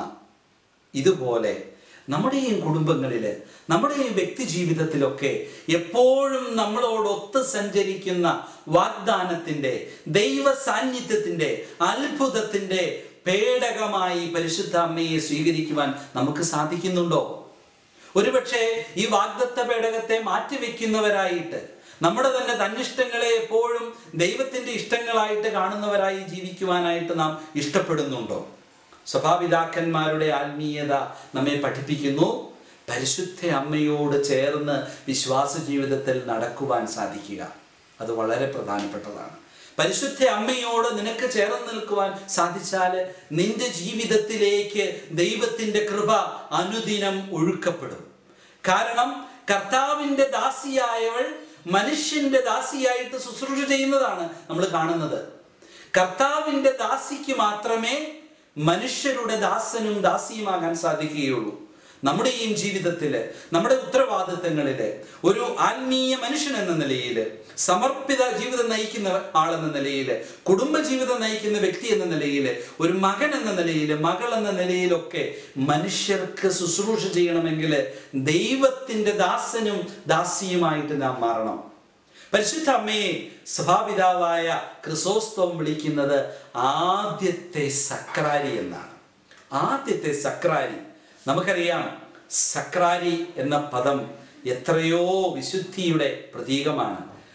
ഇതുപോലെ നമ്മുടെയും കുടുംബങ്ങളിൽ നമ്മുടെയും വ്യക്തി ജീവിതത്തിലൊക്കെ എപ്പോഴും നമ്മളോടൊത്ത് സഞ്ചരിക്കുന്ന വാഗ്ദാനത്തിൻ്റെ ദൈവ സാന്നിധ്യത്തിൻ്റെ അത്ഭുതത്തിൻ്റെ പേടകമായി പരിശുദ്ധ അമ്മയെ സ്വീകരിക്കുവാൻ നമുക്ക് സാധിക്കുന്നുണ്ടോ ഒരുപക്ഷെ ഈ വാഗ്ദത്ത പേടകത്തെ മാറ്റിവെക്കുന്നവരായിട്ട് നമ്മുടെ തന്നെ തന്നിഷ്ടങ്ങളെ എപ്പോഴും ദൈവത്തിന്റെ ഇഷ്ടങ്ങളായിട്ട് കാണുന്നവരായി ജീവിക്കുവാനായിട്ട് നാം ഇഷ്ടപ്പെടുന്നുണ്ടോ സഭാപിതാക്കന്മാരുടെ ആത്മീയത നമ്മെ പഠിപ്പിക്കുന്നു പരിശുദ്ധ അമ്മയോട് ചേർന്ന് വിശ്വാസ ജീവിതത്തിൽ നടക്കുവാൻ സാധിക്കുക അത് വളരെ പ്രധാനപ്പെട്ടതാണ് പരിശുദ്ധ അമ്മയോട് നിനക്ക് ചേർന്ന് നിൽക്കുവാൻ സാധിച്ചാൽ നിന്റെ ജീവിതത്തിലേക്ക് ദൈവത്തിന്റെ കൃപ അനുദിനം ഒഴുക്കപ്പെടും കാരണം കർത്താവിന്റെ ദാസിയായവൾ മനുഷ്യന്റെ ദാസിയായിട്ട് ശുശ്രൂഷ ചെയ്യുന്നതാണ് നമ്മൾ കാണുന്നത് കർത്താവിന്റെ ദാസിക്ക് മാത്രമേ മനുഷ്യരുടെ ദാസനും ദാസിയുമാകാൻ സാധിക്കുകയുള്ളൂ നമ്മുടെയും ജീവിതത്തിൽ നമ്മുടെ ഉത്തരവാദിത്തങ്ങളിൽ ഒരു ആത്മീയ മനുഷ്യൻ എന്ന നിലയിൽ സമർപ്പിത ജീവിതം നയിക്കുന്ന ആളെന്ന നിലയിൽ കുടുംബ ജീവിതം നയിക്കുന്ന വ്യക്തി എന്ന നിലയിൽ ഒരു മകൻ എന്ന നിലയിൽ മകൾ എന്ന നിലയിലൊക്കെ മനുഷ്യർക്ക് ശുശ്രൂഷ ചെയ്യണമെങ്കിൽ ദൈവത്തിൻ്റെ ദാസനും ദാസിയുമായിട്ട് നാം മാറണം പരിശുദ്ധ അമ്മയെ സഭാപിതാവായ ക്രിസോസ്തവം വിളിക്കുന്നത് ആദ്യത്തെ സക്രാരി എന്നാണ് ആദ്യത്തെ സക്രാരി നമുക്കറിയാം സക്രാരി എന്ന പദം എത്രയോ വിശുദ്ധിയുടെ പ്രതീകമാണ്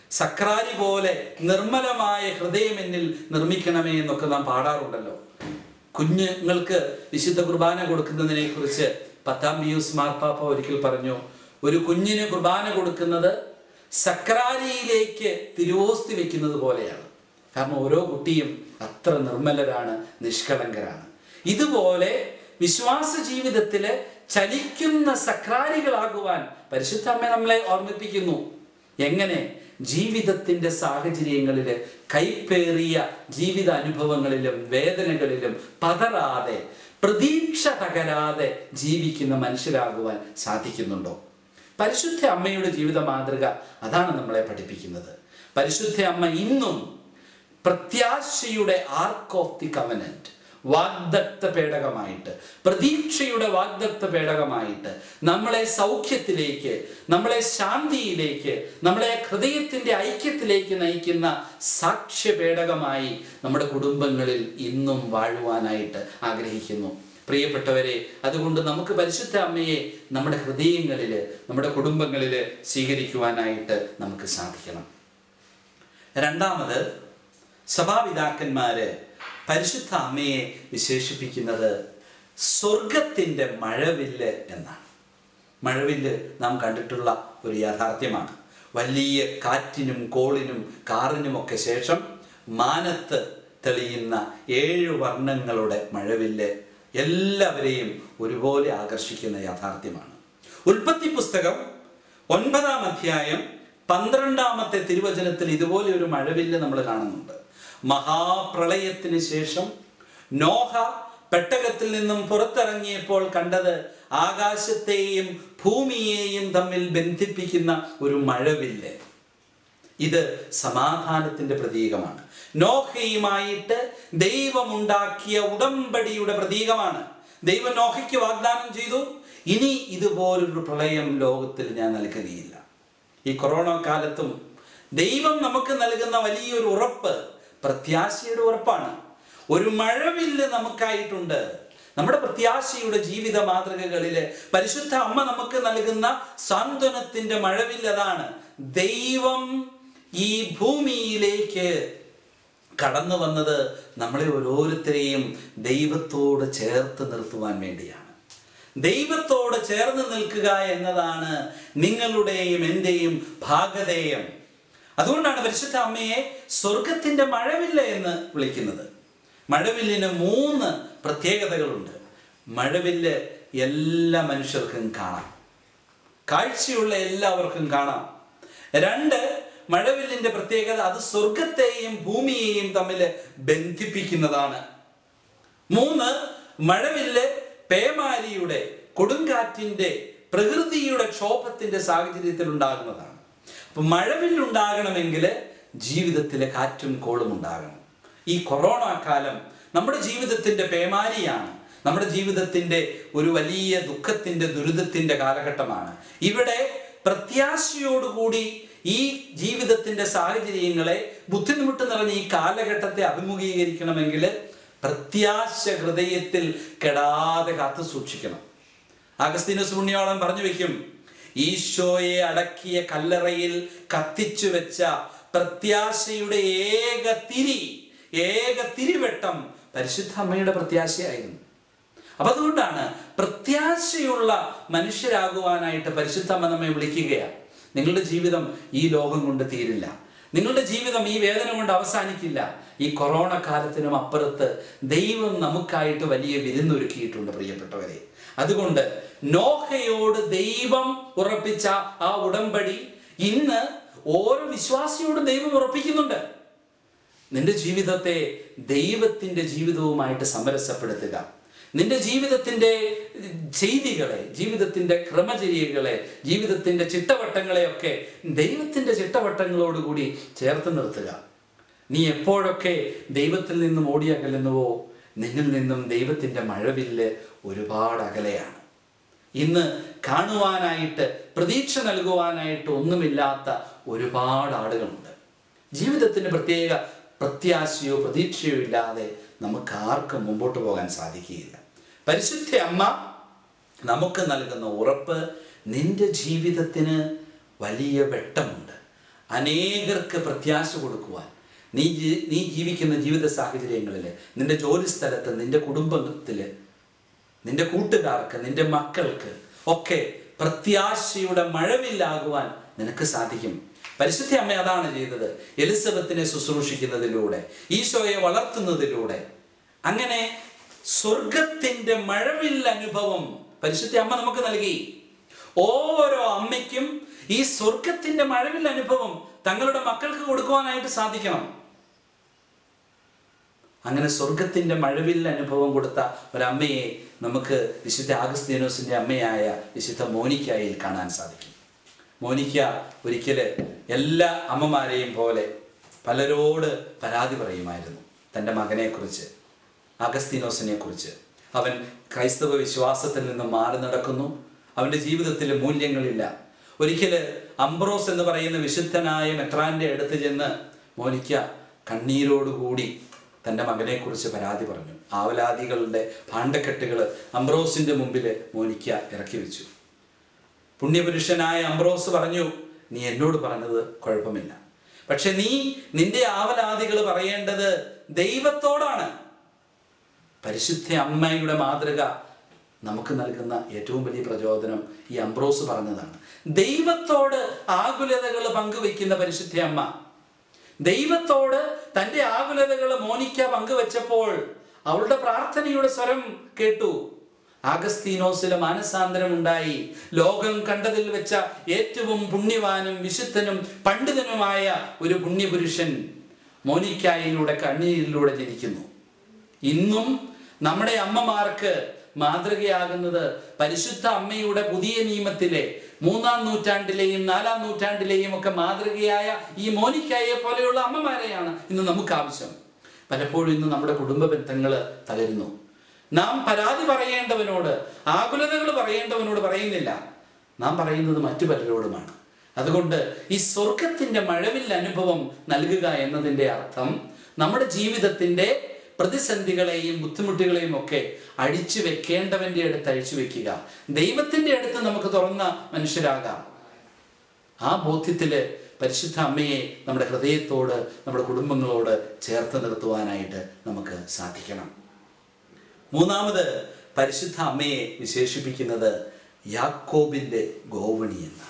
സക്രാരി പോലെ നിർമ്മലമായ ഹൃദയം എന്നിൽ നിർമ്മിക്കണമേ എന്നൊക്കെ നാം പാടാറുണ്ടല്ലോ കുഞ്ഞുങ്ങൾക്ക് വിശുദ്ധ കുർബാന കൊടുക്കുന്നതിനെ കുറിച്ച് പത്താം പിയൂസ് മാർപ്പാപ്പ ഒരിക്കൽ പറഞ്ഞു ഒരു കുഞ്ഞിന് കുർബാന കൊടുക്കുന്നത് സക്രാരിയിലേക്ക് തിരുവോസ്തി വെക്കുന്നത് പോലെയാണ് കാരണം ഓരോ കുട്ടിയും അത്ര നിർമ്മലരാണ് നിഷ്കളങ്കരാണ് ഇതുപോലെ വിശ്വാസ ജീവിതത്തില് ചലിക്കുന്ന സക്രാരികളാകുവാൻ പരിശുദ്ധ അമ്മ നമ്മളെ ഓർമ്മിപ്പിക്കുന്നു എങ്ങനെ ജീവിതത്തിന്റെ സാഹചര്യങ്ങളിൽ കൈപ്പേറിയ ജീവിത അനുഭവങ്ങളിലും വേദനകളിലും പതറാതെ പ്രതീക്ഷ തകരാതെ ജീവിക്കുന്ന മനുഷ്യരാകുവാൻ സാധിക്കുന്നുണ്ടോ പരിശുദ്ധ അമ്മയുടെ ജീവിത മാതൃക അതാണ് നമ്മളെ പഠിപ്പിക്കുന്നത് പരിശുദ്ധ അമ്മ ഇന്നും പ്രത്യാശയുടെ ആർക്ക് ഓഫ് ദി കവനന്റ് വാഗ്ദത്ത പേടകമായിട്ട് പ്രതീക്ഷയുടെ വാഗ്ദത്ത പേടകമായിട്ട് നമ്മളെ സൗഖ്യത്തിലേക്ക് നമ്മളെ ശാന്തിയിലേക്ക് നമ്മളെ ഹൃദയത്തിന്റെ ഐക്യത്തിലേക്ക് നയിക്കുന്ന സാക്ഷ്യ പേടകമായി നമ്മുടെ കുടുംബങ്ങളിൽ ഇന്നും വാഴുവാനായിട്ട് ആഗ്രഹിക്കുന്നു പ്രിയപ്പെട്ടവരെ അതുകൊണ്ട് നമുക്ക് പരിശുദ്ധ അമ്മയെ നമ്മുടെ ഹൃദയങ്ങളിൽ നമ്മുടെ കുടുംബങ്ങളിൽ സ്വീകരിക്കുവാനായിട്ട് നമുക്ക് സാധിക്കണം രണ്ടാമത് സഭാപിതാക്കന്മാര് പരിശുദ്ധ അമ്മയെ വിശേഷിപ്പിക്കുന്നത് സ്വർഗത്തിൻ്റെ മഴവില്ല് എന്നാണ് മഴവില്ല് നാം കണ്ടിട്ടുള്ള ഒരു യാഥാർത്ഥ്യമാണ് വലിയ കാറ്റിനും കോളിനും കാറിനുമൊക്കെ ശേഷം മാനത്ത് തെളിയുന്ന ഏഴ് വർണ്ണങ്ങളുടെ മഴവില്ല് എല്ലാവരെയും ഒരുപോലെ ആകർഷിക്കുന്ന യാഥാർത്ഥ്യമാണ് ഉൽപ്പത്തി പുസ്തകം ഒൻപതാം അധ്യായം പന്ത്രണ്ടാമത്തെ തിരുവചനത്തിൽ ഇതുപോലെ ഒരു മഴവില്ല് നമ്മൾ കാണുന്നുണ്ട് മഹാപ്രളയത്തിന് ശേഷം നോഹ പെട്ടകത്തിൽ നിന്നും പുറത്തിറങ്ങിയപ്പോൾ കണ്ടത് ആകാശത്തെയും ഭൂമിയെയും തമ്മിൽ ബന്ധിപ്പിക്കുന്ന ഒരു മഴവില്ല് ഇത് സമാധാനത്തിന്റെ പ്രതീകമാണ് നോഹയുമായിട്ട് ദൈവമുണ്ടാക്കിയ ഉടമ്പടിയുടെ പ്രതീകമാണ് ദൈവം നോഹയ്ക്ക് വാഗ്ദാനം ചെയ്തു ഇനി ഇതുപോലൊരു പ്രളയം ലോകത്തിൽ ഞാൻ നൽകുകയില്ല ഈ കൊറോണ കാലത്തും ദൈവം നമുക്ക് നൽകുന്ന വലിയൊരു ഉറപ്പ് പ്രത്യാശയുടെ ഉറപ്പാണ് ഒരു മഴവില്ല് നമുക്കായിട്ടുണ്ട് നമ്മുടെ പ്രത്യാശയുടെ ജീവിത മാതൃകകളില് പരിശുദ്ധ അമ്മ നമുക്ക് നൽകുന്ന സാന്ത്വനത്തിന്റെ മഴവില്ല് അതാണ് ദൈവം ഈ ഭൂമിയിലേക്ക് കടന്നു വന്നത് നമ്മളെ ഓരോരുത്തരെയും ദൈവത്തോട് ചേർത്ത് നിർത്തുവാൻ വേണ്ടിയാണ് ദൈവത്തോട് ചേർന്ന് നിൽക്കുക എന്നതാണ് നിങ്ങളുടെയും എൻ്റെയും ഭാഗധേയം അതുകൊണ്ടാണ് പരിശുദ്ധ അമ്മയെ സ്വർഗത്തിന്റെ മഴവില്ല എന്ന് വിളിക്കുന്നത് മഴവില്ലിന് മൂന്ന് പ്രത്യേകതകളുണ്ട് മഴവില്ല് എല്ലാ മനുഷ്യർക്കും കാണാം കാഴ്ചയുള്ള എല്ലാവർക്കും കാണാം രണ്ട് മഴവില്ലിന്റെ പ്രത്യേകത അത് സ്വർഗത്തെയും ഭൂമിയെയും തമ്മിൽ ബന്ധിപ്പിക്കുന്നതാണ് മൂന്ന് മഴവില്ല് പേമാരിയുടെ കൊടുങ്കാറ്റിന്റെ പ്രകൃതിയുടെ ക്ഷോഭത്തിന്റെ സാഹചര്യത്തിൽ ഉണ്ടാകുന്നതാണ് അപ്പൊ മഴവില്ലുണ്ടാകണമെങ്കിൽ ജീവിതത്തിലെ കാറ്റും കോളും ഉണ്ടാകണം ഈ കൊറോണ കാലം നമ്മുടെ ജീവിതത്തിന്റെ പേമാരിയാണ് നമ്മുടെ ജീവിതത്തിന്റെ ഒരു വലിയ ദുഃഖത്തിന്റെ ദുരിതത്തിന്റെ കാലഘട്ടമാണ് ഇവിടെ പ്രത്യാശയോടുകൂടി ഈ ജീവിതത്തിന്റെ സാഹചര്യങ്ങളെ ബുദ്ധിമുട്ട് നിറഞ്ഞ ഈ കാലഘട്ടത്തെ അഭിമുഖീകരിക്കണമെങ്കിൽ പ്രത്യാശ ഹൃദയത്തിൽ കെടാതെ കാത്തു സൂക്ഷിക്കണം അഗസ്തീനസ് പുണ്യോളം പറഞ്ഞു വെക്കും ഈശോയെ അടക്കിയ കല്ലറയിൽ കത്തിച്ചു വെച്ച പ്രത്യാശയുടെ ഏക തിരി ഏക തിരിവെട്ടം പരിശുദ്ധ അമ്മയുടെ പ്രത്യാശയായിരുന്നു അപ്പൊ അതുകൊണ്ടാണ് പ്രത്യാശയുള്ള മനുഷ്യരാകുവാനായിട്ട് പരിശുദ്ധ അമ്മ നമ്മെ വിളിക്കുകയാണ് നിങ്ങളുടെ ജീവിതം ഈ ലോകം കൊണ്ട് തീരില്ല നിങ്ങളുടെ ജീവിതം ഈ വേദന കൊണ്ട് അവസാനിക്കില്ല ഈ കൊറോണ കാലത്തിനും അപ്പുറത്ത് ദൈവം നമുക്കായിട്ട് വലിയ വിരുന്നൊരുക്കിയിട്ടുണ്ട് പ്രിയപ്പെട്ടവരെ അതുകൊണ്ട് നോഹയോട് ദൈവം ഉറപ്പിച്ച ആ ഉടമ്പടി ഇന്ന് ഓരോ വിശ്വാസിയോടും ദൈവം ഉറപ്പിക്കുന്നുണ്ട് നിന്റെ ജീവിതത്തെ ദൈവത്തിന്റെ ജീവിതവുമായിട്ട് സമരസപ്പെടുത്തുക നിന്റെ ജീവിതത്തിന്റെ ചെയ്തികളെ ജീവിതത്തിന്റെ ക്രമചര്യകളെ ജീവിതത്തിന്റെ ചിട്ടവട്ടങ്ങളെയൊക്കെ ദൈവത്തിന്റെ ചിട്ടവട്ടങ്ങളോടുകൂടി ചേർത്ത് നിർത്തുക നീ എപ്പോഴൊക്കെ ദൈവത്തിൽ നിന്നും ഓടിയകലുന്നുവോ നിന്നിൽ നിന്നും ദൈവത്തിന്റെ മഴവില്ല് ഒരുപാട് അകലെയാണ് ഇന്ന് കാണുവാനായിട്ട് പ്രതീക്ഷ നൽകുവാനായിട്ട് ഒന്നുമില്ലാത്ത ഒരുപാട് ആളുകളുണ്ട് ജീവിതത്തിന് പ്രത്യേക പ്രത്യാശയോ പ്രതീക്ഷയോ ഇല്ലാതെ നമുക്ക് ആർക്കും മുമ്പോട്ട് പോകാൻ സാധിക്കുകയില്ല പരിശുദ്ധ അമ്മ നമുക്ക് നൽകുന്ന ഉറപ്പ് നിന്റെ ജീവിതത്തിന് വലിയ വെട്ടമുണ്ട് അനേകർക്ക് പ്രത്യാശ കൊടുക്കുവാൻ നീ ജീ- നീ ജീവിക്കുന്ന ജീവിത സാഹചര്യങ്ങളിൽ നിന്റെ ജോലി സ്ഥലത്ത് നിന്റെ കുടുംബത്തിൽ നിന്റെ കൂട്ടുകാർക്ക് നിന്റെ മക്കൾക്ക് ഒക്കെ പ്രത്യാശയുടെ മഴവില്ലാകുവാൻ നിനക്ക് സാധിക്കും പരിശുദ്ധ അമ്മ അതാണ് ചെയ്തത് എലിസബത്തിനെ ശുശ്രൂഷിക്കുന്നതിലൂടെ ഈശോയെ വളർത്തുന്നതിലൂടെ അങ്ങനെ സ്വർഗത്തിന്റെ മഴവിൽ അനുഭവം പരിശുദ്ധ അമ്മ നമുക്ക് നൽകി ഓരോ അമ്മയ്ക്കും ഈ സ്വർഗത്തിന്റെ മഴവിൽ അനുഭവം തങ്ങളുടെ മക്കൾക്ക് കൊടുക്കുവാനായിട്ട് സാധിക്കണം അങ്ങനെ സ്വർഗത്തിന്റെ മഴവിൽ അനുഭവം കൊടുത്ത ഒരമ്മയെ നമുക്ക് വിശുദ്ധ ആഗസ്തീനോസിന്റെ അമ്മയായ വിശുദ്ധ മോനിക്കായിൽ കാണാൻ സാധിക്കും മോനിക്ക ഒരിക്കൽ എല്ലാ അമ്മമാരെയും പോലെ പലരോട് പരാതി പറയുമായിരുന്നു തൻ്റെ മകനെക്കുറിച്ച് അഗസ്തീനോസിനെ കുറിച്ച് അവൻ ക്രൈസ്തവ വിശ്വാസത്തിൽ നിന്ന് മാറി നടക്കുന്നു അവൻ്റെ ജീവിതത്തിൽ മൂല്യങ്ങളില്ല ഒരിക്കൽ അംബ്രോസ് എന്ന് പറയുന്ന വിശുദ്ധനായ മെത്രാന്റെ അടുത്ത് ചെന്ന് മോനിക്ക കണ്ണീരോടുകൂടി തൻ്റെ മകനെക്കുറിച്ച് പരാതി പറഞ്ഞു ആവലാദികളുടെ ഭാണ്ഡക്കെട്ടുകൾ അംബ്രോസിന്റെ മുമ്പിൽ മോനിക്ക ഇറക്കി വെച്ചു പുണ്യപുരുഷനായ അംബ്രോസ് പറഞ്ഞു നീ എന്നോട് പറഞ്ഞത് കുഴപ്പമില്ല പക്ഷെ നീ നിന്റെ ആവലാദികൾ പറയേണ്ടത് ദൈവത്തോടാണ് പരിശുദ്ധ അമ്മയുടെ മാതൃക നമുക്ക് നൽകുന്ന ഏറ്റവും വലിയ പ്രചോദനം ഈ അംബ്രോസ് പറഞ്ഞതാണ് ദൈവത്തോട് ആകുലതകൾ പങ്കുവെക്കുന്ന പരിശുദ്ധ അമ്മ ദൈവത്തോട് തന്റെ ആകുലതകൾ മോനിക്ക പങ്കുവെച്ചപ്പോൾ അവളുടെ പ്രാർത്ഥനയുടെ സ്വരം കേട്ടു ആഗസ്തീനോസിലെ മാനസാന്തരം ഉണ്ടായി ലോകം കണ്ടതിൽ വെച്ച ഏറ്റവും പുണ്യവാനും വിശുദ്ധനും പണ്ഡിതനുമായ ഒരു പുണ്യപുരുഷൻ മോനിക്കായിലൂടെ കണ്ണീരിലൂടെ ജനിക്കുന്നു ഇന്നും നമ്മുടെ അമ്മമാർക്ക് മാതൃകയാകുന്നത് പരിശുദ്ധ അമ്മയുടെ പുതിയ നിയമത്തിലെ മൂന്നാം നൂറ്റാണ്ടിലെയും നാലാം നൂറ്റാണ്ടിലെയും ഒക്കെ മാതൃകയായ ഈ മോനിക്കായെ പോലെയുള്ള അമ്മമാരെയാണ് ഇന്ന് നമുക്ക് ആവശ്യം പലപ്പോഴും ഇന്ന് നമ്മുടെ കുടുംബ ബന്ധങ്ങൾ തകരുന്നു നാം പരാതി പറയേണ്ടവനോട് ആകുലതകൾ പറയേണ്ടവനോട് പറയുന്നില്ല നാം പറയുന്നത് മറ്റു പലരോടുമാണ് അതുകൊണ്ട് ഈ സ്വർഗത്തിന്റെ മഴവിൽ അനുഭവം നൽകുക എന്നതിൻ്റെ അർത്ഥം നമ്മുടെ ജീവിതത്തിന്റെ പ്രതിസന്ധികളെയും ബുദ്ധിമുട്ടുകളെയും ഒക്കെ അഴിച്ചു വെക്കേണ്ടവന്റെ അടുത്ത് അഴിച്ചു വെക്കുക ദൈവത്തിന്റെ അടുത്ത് നമുക്ക് തുറന്ന മനുഷ്യരാകാം ആ ബോധ്യത്തില് പരിശുദ്ധ അമ്മയെ നമ്മുടെ ഹൃദയത്തോട് നമ്മുടെ കുടുംബങ്ങളോട് ചേർത്ത് നിർത്തുവാനായിട്ട് നമുക്ക് സാധിക്കണം മൂന്നാമത് പരിശുദ്ധ അമ്മയെ വിശേഷിപ്പിക്കുന്നത് യാക്കോബിന്റെ ഗോവണി എന്നാണ്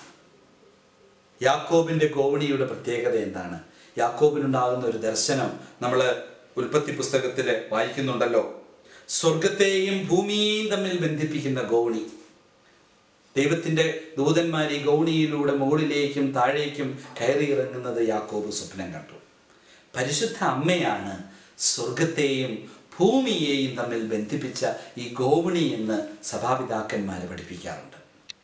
യാക്കോബിന്റെ ഗോവണിയുടെ പ്രത്യേകത എന്താണ് യാക്കോബിനുണ്ടാകുന്ന ഒരു ദർശനം നമ്മൾ ഉൽപ്പത്തി പുസ്തകത്തിൽ വായിക്കുന്നുണ്ടല്ലോ സ്വർഗത്തെയും ഭൂമിയെയും തമ്മിൽ ബന്ധിപ്പിക്കുന്ന ഗോവണി ദൈവത്തിന്റെ ദൂതന്മാർ ഈ ഗൗണിയിലൂടെ മുകളിലേക്കും താഴേക്കും കയറി ഇറങ്ങുന്നത് യാക്കോബ് സ്വപ്നം കണ്ടു പരിശുദ്ധ അമ്മയാണ് സ്വർഗത്തെയും ഭൂമിയെയും തമ്മിൽ ബന്ധിപ്പിച്ച ഈ ഗോവണി എന്ന് സഭാപിതാക്കന്മാരെ പഠിപ്പിക്കാറുണ്ട്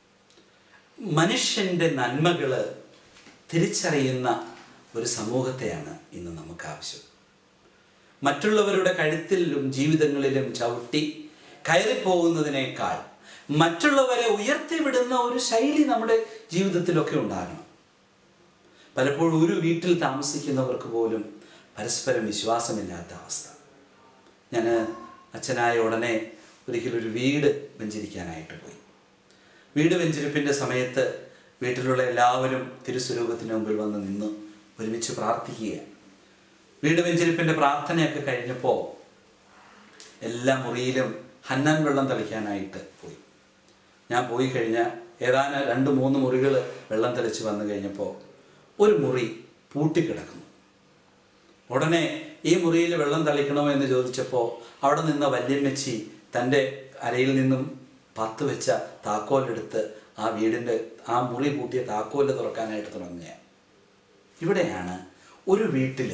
മനുഷ്യന്റെ നന്മകള് തിരിച്ചറിയുന്ന ഒരു സമൂഹത്തെയാണ് ഇന്ന് നമുക്ക് ആവശ്യം മറ്റുള്ളവരുടെ കഴുത്തിലും ജീവിതങ്ങളിലും ചവിട്ടി കയറിപ്പോകുന്നതിനേക്കാൾ മറ്റുള്ളവരെ ഉയർത്തിവിടുന്ന ഒരു ശൈലി നമ്മുടെ ജീവിതത്തിലൊക്കെ ഉണ്ടാകണം പലപ്പോഴും ഒരു വീട്ടിൽ താമസിക്കുന്നവർക്ക് പോലും പരസ്പരം വിശ്വാസമില്ലാത്ത അവസ്ഥ ഞാൻ അച്ഛനായ ഉടനെ ഒരിക്കലൊരു വീട് വെഞ്ചരിക്കാനായിട്ട് പോയി വീട് വെഞ്ചരിപ്പിൻ്റെ സമയത്ത് വീട്ടിലുള്ള എല്ലാവരും തിരുസ്വരൂപത്തിന് മുമ്പിൽ വന്ന് നിന്ന് ഒരുമിച്ച് പ്രാർത്ഥിക്കുക വീട് വെഞ്ചരിപ്പിൻ്റെ പ്രാർത്ഥനയൊക്കെ കഴിഞ്ഞപ്പോൾ എല്ലാ മുറിയിലും ഹന്നാൻ വെള്ളം തളിക്കാനായിട്ട് പോയി ഞാൻ പോയി കഴിഞ്ഞാൽ ഏതാനും രണ്ട് മൂന്ന് മുറികൾ വെള്ളം തെളിച്ച് വന്നു കഴിഞ്ഞപ്പോൾ ഒരു മുറി പൂട്ടിക്കിടക്കുന്നു ഉടനെ ഈ മുറിയിൽ വെള്ളം തളിക്കണമോ എന്ന് ചോദിച്ചപ്പോൾ അവിടെ നിന്ന വല്യമ്മച്ചി തൻ്റെ അരയിൽ നിന്നും പത്ത് വെച്ച താക്കോലെടുത്ത് ആ വീടിൻ്റെ ആ മുറി പൂട്ടിയ താക്കോല് തുറക്കാനായിട്ട് തുടങ്ങുക ഇവിടെയാണ് ഒരു വീട്ടിൽ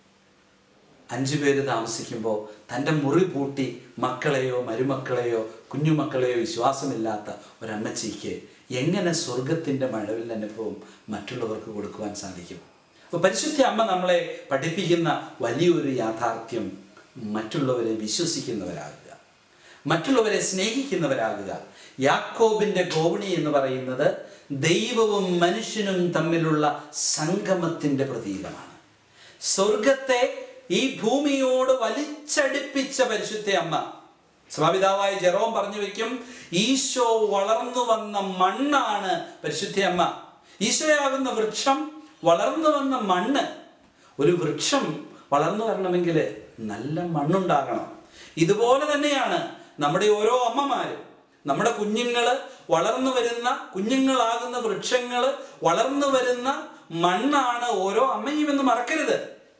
അഞ്ചു പേര് താമസിക്കുമ്പോൾ തൻ്റെ മുറി പൂട്ടി മക്കളെയോ മരുമക്കളെയോ കുഞ്ഞുമക്കളെയോ വിശ്വാസമില്ലാത്ത ഒരമ്മച്ചിക്ക് എങ്ങനെ സ്വർഗത്തിൻ്റെ മഴവിൽ അനുഭവം മറ്റുള്ളവർക്ക് കൊടുക്കുവാൻ സാധിക്കും അപ്പോൾ പരിശുദ്ധ അമ്മ നമ്മളെ പഠിപ്പിക്കുന്ന വലിയൊരു യാഥാർത്ഥ്യം മറ്റുള്ളവരെ വിശ്വസിക്കുന്നവരാകുക മറ്റുള്ളവരെ സ്നേഹിക്കുന്നവരാകുക യാക്കോബിന്റെ ഗോവണി എന്ന് പറയുന്നത് ദൈവവും മനുഷ്യനും തമ്മിലുള്ള സംഗമത്തിന്റെ പ്രതീകമാണ് സ്വർഗത്തെ ഈ ഭൂമിയോട് വലിച്ചടിപ്പിച്ച പരിശുദ്ധ അമ്മ സഭാപിതാവായ ജെറോം പറഞ്ഞു വെക്കും ഈശോ വളർന്നു വന്ന മണ്ണാണ് പരിശുദ്ധ അമ്മ ഈശോയാകുന്ന വൃക്ഷം വളർന്നു വന്ന മണ്ണ് ഒരു വൃക്ഷം വളർന്നു വരണമെങ്കിൽ നല്ല മണ്ണുണ്ടാകണം ഇതുപോലെ തന്നെയാണ് നമ്മുടെ ഓരോ അമ്മമാരും നമ്മുടെ കുഞ്ഞുങ്ങൾ വളർന്നു വരുന്ന കുഞ്ഞുങ്ങളാകുന്ന വൃക്ഷങ്ങൾ വളർന്നു വരുന്ന മണ്ണാണ് ഓരോ അമ്മയും എന്ന് മറക്കരുത്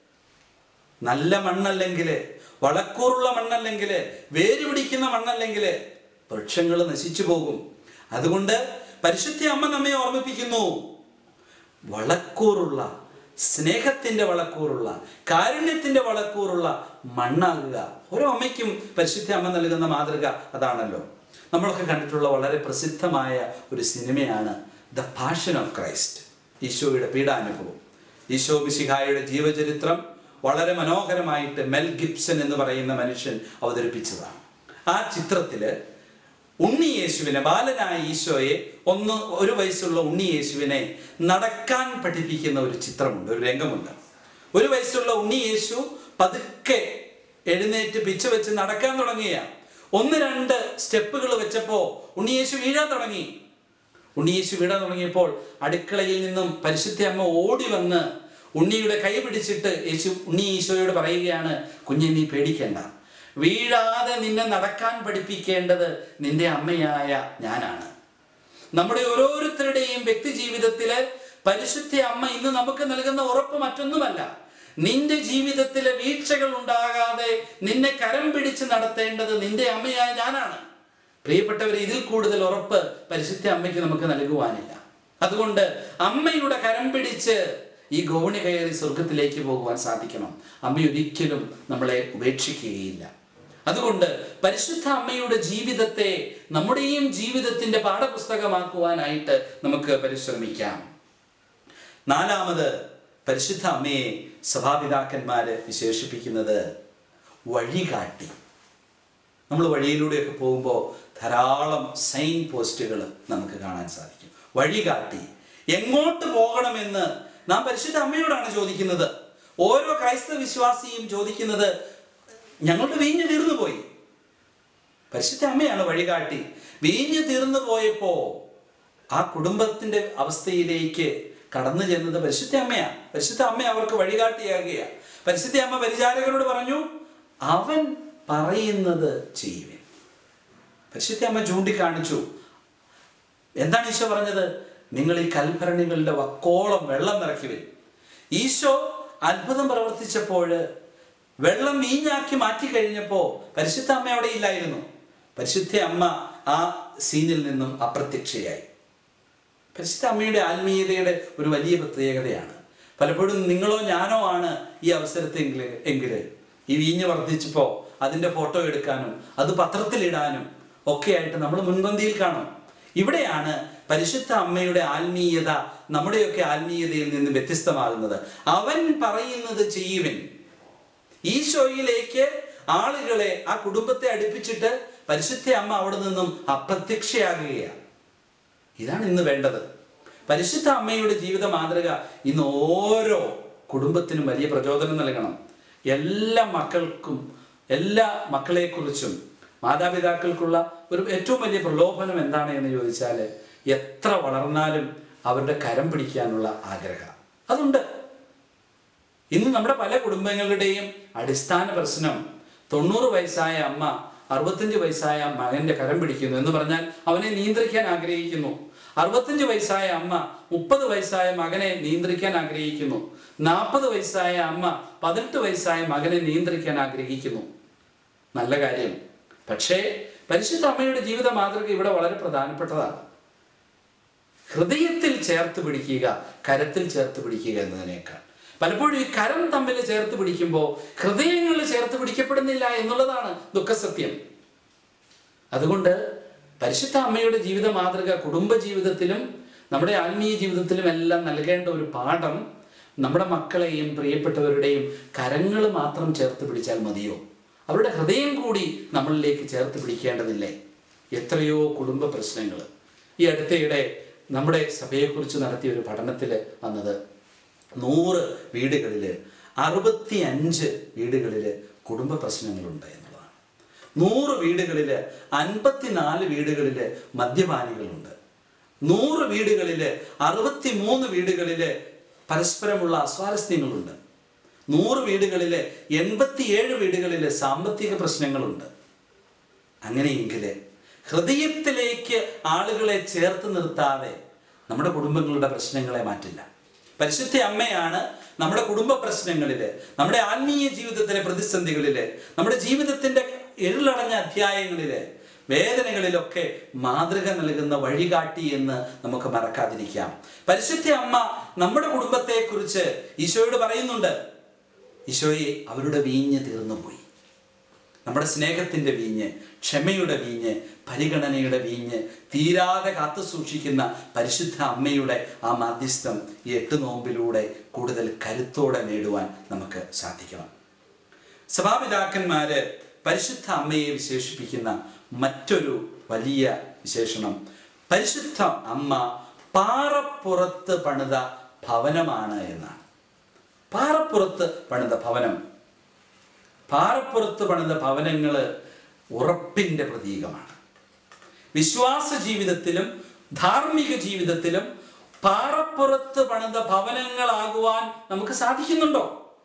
നല്ല മണ്ണല്ലെങ്കിൽ വളക്കൂറുള്ള മണ്ണല്ലെങ്കിൽ വേര് പിടിക്കുന്ന മണ്ണല്ലെങ്കിൽ വൃക്ഷങ്ങൾ നശിച്ചു പോകും അതുകൊണ്ട് പരിശുദ്ധ അമ്മ നമ്മെ ഓർമ്മിപ്പിക്കുന്നു വളക്കൂറുള്ള സ്നേഹത്തിന്റെ വളക്കൂറുള്ള കാരുണ്യത്തിന്റെ വളക്കൂറുള്ള മണ്ണാകുക ഓരോ അമ്മയ്ക്കും പരിശുദ്ധ അമ്മ നൽകുന്ന മാതൃക അതാണല്ലോ നമ്മളൊക്കെ കണ്ടിട്ടുള്ള വളരെ പ്രസിദ്ധമായ ഒരു സിനിമയാണ് ദ പാഷൻ ഓഫ് ക്രൈസ്റ്റ് ഈശോയുടെ പീഡാനുഭവം ഈശോ മിശിഹായുടെ ജീവചരിത്രം വളരെ മനോഹരമായിട്ട് മെൽ ഗിബ്സൺ എന്ന് പറയുന്ന മനുഷ്യൻ അവതരിപ്പിച്ചതാണ് ആ ചിത്രത്തില് ഉണ്ണി യേശുവിനെ ബാലനായ ഈശോയെ ഒന്ന് ഒരു വയസ്സുള്ള ഉണ്ണി യേശുവിനെ നടക്കാൻ പഠിപ്പിക്കുന്ന ഒരു ചിത്രമുണ്ട് ഒരു രംഗമുണ്ട് ഒരു വയസ്സുള്ള ഉണ്ണി യേശു പതുക്കെ എഴുന്നേറ്റ് പിച്ച വെച്ച് നടക്കാൻ തുടങ്ങിയ ഒന്ന് രണ്ട് സ്റ്റെപ്പുകൾ വെച്ചപ്പോ ഉണ്ണി യേശു വീഴാൻ തുടങ്ങി ഉണ്ണിയേശു വീഴാൻ തുടങ്ങിയപ്പോൾ അടുക്കളയിൽ നിന്നും പരിശുദ്ധ അമ്മ ഓടി വന്ന് ഉണ്ണിയുടെ കൈ പിടിച്ചിട്ട് യേശു ഉണ്ണി ഈശോയോട് പറയുകയാണ് കുഞ്ഞെ നീ പേടിക്കേണ്ട വീഴാതെ നിന്നെ നടക്കാൻ പഠിപ്പിക്കേണ്ടത് നിന്റെ അമ്മയായ ഞാനാണ് നമ്മുടെ ഓരോരുത്തരുടെയും വ്യക്തി ജീവിതത്തില് പരിശുദ്ധ അമ്മ ഇന്ന് നമുക്ക് നൽകുന്ന ഉറപ്പ് മറ്റൊന്നുമല്ല നിന്റെ ജീവിതത്തിലെ വീഴ്ചകൾ ഉണ്ടാകാതെ നിന്നെ കരം പിടിച്ച് നടത്തേണ്ടത് നിന്റെ അമ്മയായ ഞാനാണ് പ്രിയപ്പെട്ടവരെ ഇതിൽ കൂടുതൽ ഉറപ്പ് പരിശുദ്ധ അമ്മയ്ക്ക് നമുക്ക് നൽകുവാനില്ല അതുകൊണ്ട് അമ്മയുടെ കരം പിടിച്ച് ഈ ഗോവണി കയറി സ്വർഗത്തിലേക്ക് പോകുവാൻ സാധിക്കണം അമ്മ ഒരിക്കലും നമ്മളെ ഉപേക്ഷിക്കുകയില്ല അതുകൊണ്ട് പരിശുദ്ധ അമ്മയുടെ ജീവിതത്തെ നമ്മുടെയും ജീവിതത്തിന്റെ പാഠപുസ്തകമാക്കുവാനായിട്ട് നമുക്ക് പരിശ്രമിക്കാം നാലാമത് പരിശുദ്ധ അമ്മയെ സഭാപിതാക്കന്മാര് വിശേഷിപ്പിക്കുന്നത് വഴികാട്ടി നമ്മൾ വഴിയിലൂടെയൊക്കെ പോകുമ്പോൾ ധാരാളം സൈൻ പോസ്റ്റുകൾ നമുക്ക് കാണാൻ സാധിക്കും വഴികാട്ടി എങ്ങോട്ട് പോകണമെന്ന് നാം പരിശുദ്ധ അമ്മയോടാണ് ചോദിക്കുന്നത് ഓരോ ക്രൈസ്തവ വിശ്വാസിയും ചോദിക്കുന്നത് ഞങ്ങളുടെ വീഞ്ഞ് തീർന്നു പോയി പരിശുദ്ധ അമ്മയാണ് വഴികാട്ടി വീഞ്ഞ് തീർന്നു പോയപ്പോ ആ കുടുംബത്തിന്റെ അവസ്ഥയിലേക്ക് കടന്നു ചെന്നത് പരിശുദ്ധ അമ്മയാണ് പരിശുദ്ധ അമ്മ അവർക്ക് വഴികാട്ടിയാകുക പരിശുദ്ധ അമ്മ പരിചാരകരോട് പറഞ്ഞു അവൻ പറയുന്നത് ചെയ്യുവൻ പരിശുദ്ധ അമ്മ ചൂണ്ടിക്കാണിച്ചു എന്താണ് ഈശോ പറഞ്ഞത് നിങ്ങൾ ഈ കൽഭരണികളുടെ വക്കോളം വെള്ളം നിറയ്ക്കുവിൻ ഈശോ അത്ഭുതം പ്രവർത്തിച്ചപ്പോൾ വെള്ളം വീഞ്ഞാക്കി മാറ്റി കഴിഞ്ഞപ്പോൾ പരിശുദ്ധ അമ്മ അവിടെ ഇല്ലായിരുന്നു പരിശുദ്ധ അമ്മ ആ സീനിൽ നിന്നും അപ്രത്യക്ഷയായി പരിശുദ്ധ അമ്മയുടെ ആത്മീയതയുടെ ഒരു വലിയ പ്രത്യേകതയാണ് പലപ്പോഴും നിങ്ങളോ ഞാനോ ആണ് ഈ അവസരത്തെങ്കിൽ എങ്കിൽ ഈ വീഞ്ഞ് വർദ്ധിച്ചപ്പോൾ അതിൻ്റെ ഫോട്ടോ എടുക്കാനും അത് പത്രത്തിലിടാനും ഒക്കെ ആയിട്ട് നമ്മൾ മുൻപന്തിയിൽ കാണും ഇവിടെയാണ് പരിശുദ്ധ അമ്മയുടെ ആത്മീയത നമ്മുടെയൊക്കെ ആത്മീയതയിൽ നിന്ന് വ്യത്യസ്തമാകുന്നത് അവൻ പറയുന്നത് ചെയ്യുവൻ ഈശോയിലേക്ക് ആളുകളെ ആ കുടുംബത്തെ അടുപ്പിച്ചിട്ട് പരിശുദ്ധ അമ്മ അവിടെ നിന്നും അപ്രത്യക്ഷയാകുകയാണ് ഇതാണ് ഇന്ന് വേണ്ടത് പരിശുദ്ധ അമ്മയുടെ ജീവിത മാതൃക ഇന്ന് ഓരോ കുടുംബത്തിനും വലിയ പ്രചോദനം നൽകണം എല്ലാ മക്കൾക്കും എല്ലാ മക്കളെക്കുറിച്ചും മാതാപിതാക്കൾക്കുള്ള ഒരു ഏറ്റവും വലിയ പ്രലോഭനം എന്താണ് എന്ന് ചോദിച്ചാൽ എത്ര വളർന്നാലും അവരുടെ കരം പിടിക്കാനുള്ള ആഗ്രഹം അതുണ്ട് ഇന്ന് നമ്മുടെ പല കുടുംബങ്ങളുടെയും അടിസ്ഥാന പ്രശ്നം തൊണ്ണൂറ് വയസ്സായ അമ്മ അറുപത്തഞ്ച് വയസ്സായ മകന്റെ കരം പിടിക്കുന്നു എന്ന് പറഞ്ഞാൽ അവനെ നിയന്ത്രിക്കാൻ ആഗ്രഹിക്കുന്നു അറുപത്തഞ്ച് വയസ്സായ അമ്മ മുപ്പത് വയസ്സായ മകനെ നിയന്ത്രിക്കാൻ ആഗ്രഹിക്കുന്നു നാൽപ്പത് വയസ്സായ അമ്മ പതിനെട്ട് വയസ്സായ മകനെ നിയന്ത്രിക്കാൻ ആഗ്രഹിക്കുന്നു നല്ല കാര്യം പക്ഷേ പരിശുദ്ധ അമ്മയുടെ ജീവിത മാതൃക ഇവിടെ വളരെ പ്രധാനപ്പെട്ടതാണ് ഹൃദയത്തിൽ ചേർത്ത് പിടിക്കുക കരത്തിൽ ചേർത്ത് പിടിക്കുക എന്നതിനേക്കാൾ പലപ്പോഴും ഈ കരം തമ്മിൽ ചേർത്ത് പിടിക്കുമ്പോൾ ഹൃദയങ്ങളിൽ ചേർത്ത് പിടിക്കപ്പെടുന്നില്ല എന്നുള്ളതാണ് ദുഃഖസത്യം അതുകൊണ്ട് പരിശുദ്ധ അമ്മയുടെ ജീവിത മാതൃക കുടുംബ ജീവിതത്തിലും നമ്മുടെ ആത്മീയ ജീവിതത്തിലും എല്ലാം നൽകേണ്ട ഒരു പാഠം നമ്മുടെ മക്കളെയും പ്രിയപ്പെട്ടവരുടെയും കരങ്ങൾ മാത്രം ചേർത്ത് പിടിച്ചാൽ മതിയോ അവരുടെ ഹൃദയം കൂടി നമ്മളിലേക്ക് ചേർത്ത് പിടിക്കേണ്ടതില്ലേ എത്രയോ കുടുംബ പ്രശ്നങ്ങൾ ഈ അടുത്തയിടെ നമ്മുടെ സഭയെക്കുറിച്ച് നടത്തിയ ഒരു പഠനത്തിൽ വന്നത് നൂറ് വീടുകളിൽ അറുപത്തി അഞ്ച് വീടുകളിൽ കുടുംബ പ്രശ്നങ്ങളുണ്ട് എന്നുള്ളതാണ് നൂറ് വീടുകളിൽ അൻപത്തിനാല് വീടുകളിൽ മദ്യപാനികളുണ്ട് നൂറ് വീടുകളിൽ അറുപത്തി മൂന്ന് വീടുകളിൽ പരസ്പരമുള്ള അസ്വാരസ്യങ്ങളുണ്ട് നൂറ് വീടുകളിലെ എൺപത്തിയേഴ് വീടുകളിലെ സാമ്പത്തിക പ്രശ്നങ്ങളുണ്ട് അങ്ങനെയെങ്കിൽ ഹൃദയത്തിലേക്ക് ആളുകളെ ചേർത്ത് നിർത്താതെ നമ്മുടെ കുടുംബങ്ങളുടെ പ്രശ്നങ്ങളെ മാറ്റില്ല പരിശുദ്ധ അമ്മയാണ് നമ്മുടെ കുടുംബ പ്രശ്നങ്ങളില് നമ്മുടെ ആത്മീയ ജീവിതത്തിലെ പ്രതിസന്ധികളില് നമ്മുടെ ജീവിതത്തിന്റെ എഴിലടഞ്ഞ അധ്യായങ്ങളില് വേദനകളിലൊക്കെ മാതൃക നൽകുന്ന വഴികാട്ടി എന്ന് നമുക്ക് മറക്കാതിരിക്കാം പരിശുദ്ധ അമ്മ നമ്മുടെ കുടുംബത്തെക്കുറിച്ച് ഈശോയോട് പറയുന്നുണ്ട് ഈശോയെ അവരുടെ വീഞ്ഞ് തീർന്നുപോയി നമ്മുടെ സ്നേഹത്തിൻ്റെ വീഞ്ഞ് ക്ഷമയുടെ വീഞ്ഞ് പരിഗണനയുടെ വീഞ്ഞ് തീരാതെ കാത്തു സൂക്ഷിക്കുന്ന പരിശുദ്ധ അമ്മയുടെ ആ മാധ്യസ്ഥം ഈ എട്ട് നോമ്പിലൂടെ കൂടുതൽ കരുത്തോടെ നേടുവാൻ നമുക്ക് സാധിക്കണം സഭാപിതാക്കന്മാര് പരിശുദ്ധ അമ്മയെ വിശേഷിപ്പിക്കുന്ന മറ്റൊരു വലിയ വിശേഷണം പരിശുദ്ധ അമ്മ പാറപ്പുറത്ത് പണിത ഭവനമാണ് എന്നാണ് പാറപ്പുറത്ത് പണിത ഭവനം പാറപ്പുറത്ത് പണിത ഭവനങ്ങൾ ഉറപ്പിൻ്റെ പ്രതീകമാണ് വിശ്വാസ ജീവിതത്തിലും ധാർമ്മിക ജീവിതത്തിലും പാറപ്പുറത്ത് പണിത ഭവനങ്ങളാകുവാൻ നമുക്ക് സാധിക്കുന്നുണ്ടോ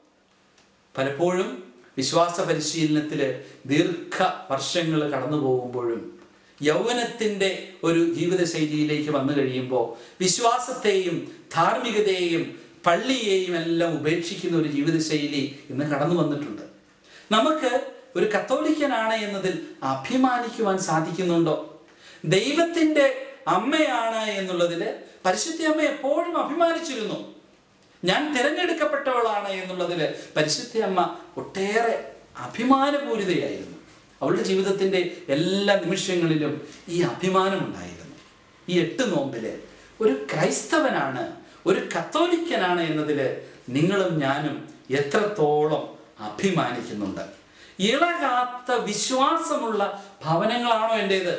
പലപ്പോഴും വിശ്വാസ പരിശീലനത്തിൽ ദീർഘ വർഷങ്ങൾ കടന്നു പോകുമ്പോഴും യൗവനത്തിൻ്റെ ഒരു ജീവിതശൈലിയിലേക്ക് വന്നു കഴിയുമ്പോൾ വിശ്വാസത്തെയും ധാർമ്മികതയെയും പള്ളിയെയും എല്ലാം ഉപേക്ഷിക്കുന്ന ഒരു ജീവിതശൈലി ഇന്ന് കടന്നു വന്നിട്ടുണ്ട് നമുക്ക് ഒരു കത്തോലിക്കനാണ് എന്നതിൽ അഭിമാനിക്കുവാൻ സാധിക്കുന്നുണ്ടോ ദൈവത്തിൻ്റെ അമ്മയാണ് എന്നുള്ളതിൽ പരിശുദ്ധ അമ്മ എപ്പോഴും അഭിമാനിച്ചിരുന്നു ഞാൻ തിരഞ്ഞെടുക്കപ്പെട്ടവളാണ് എന്നുള്ളതിൽ പരിശുദ്ധ അമ്മ ഒട്ടേറെ അഭിമാനപൂരിതയായിരുന്നു അവളുടെ ജീവിതത്തിൻ്റെ എല്ലാ നിമിഷങ്ങളിലും ഈ അഭിമാനമുണ്ടായിരുന്നു ഈ എട്ട് നോമ്പില് ഒരു ക്രൈസ്തവനാണ് ഒരു കത്തോലിക്കനാണ് എന്നതിൽ നിങ്ങളും ഞാനും എത്രത്തോളം അഭിമാനിക്കുന്നുണ്ട് ഇളകാത്ത വിശ്വാസമുള്ള ഭവനങ്ങളാണോ എൻ്റേത്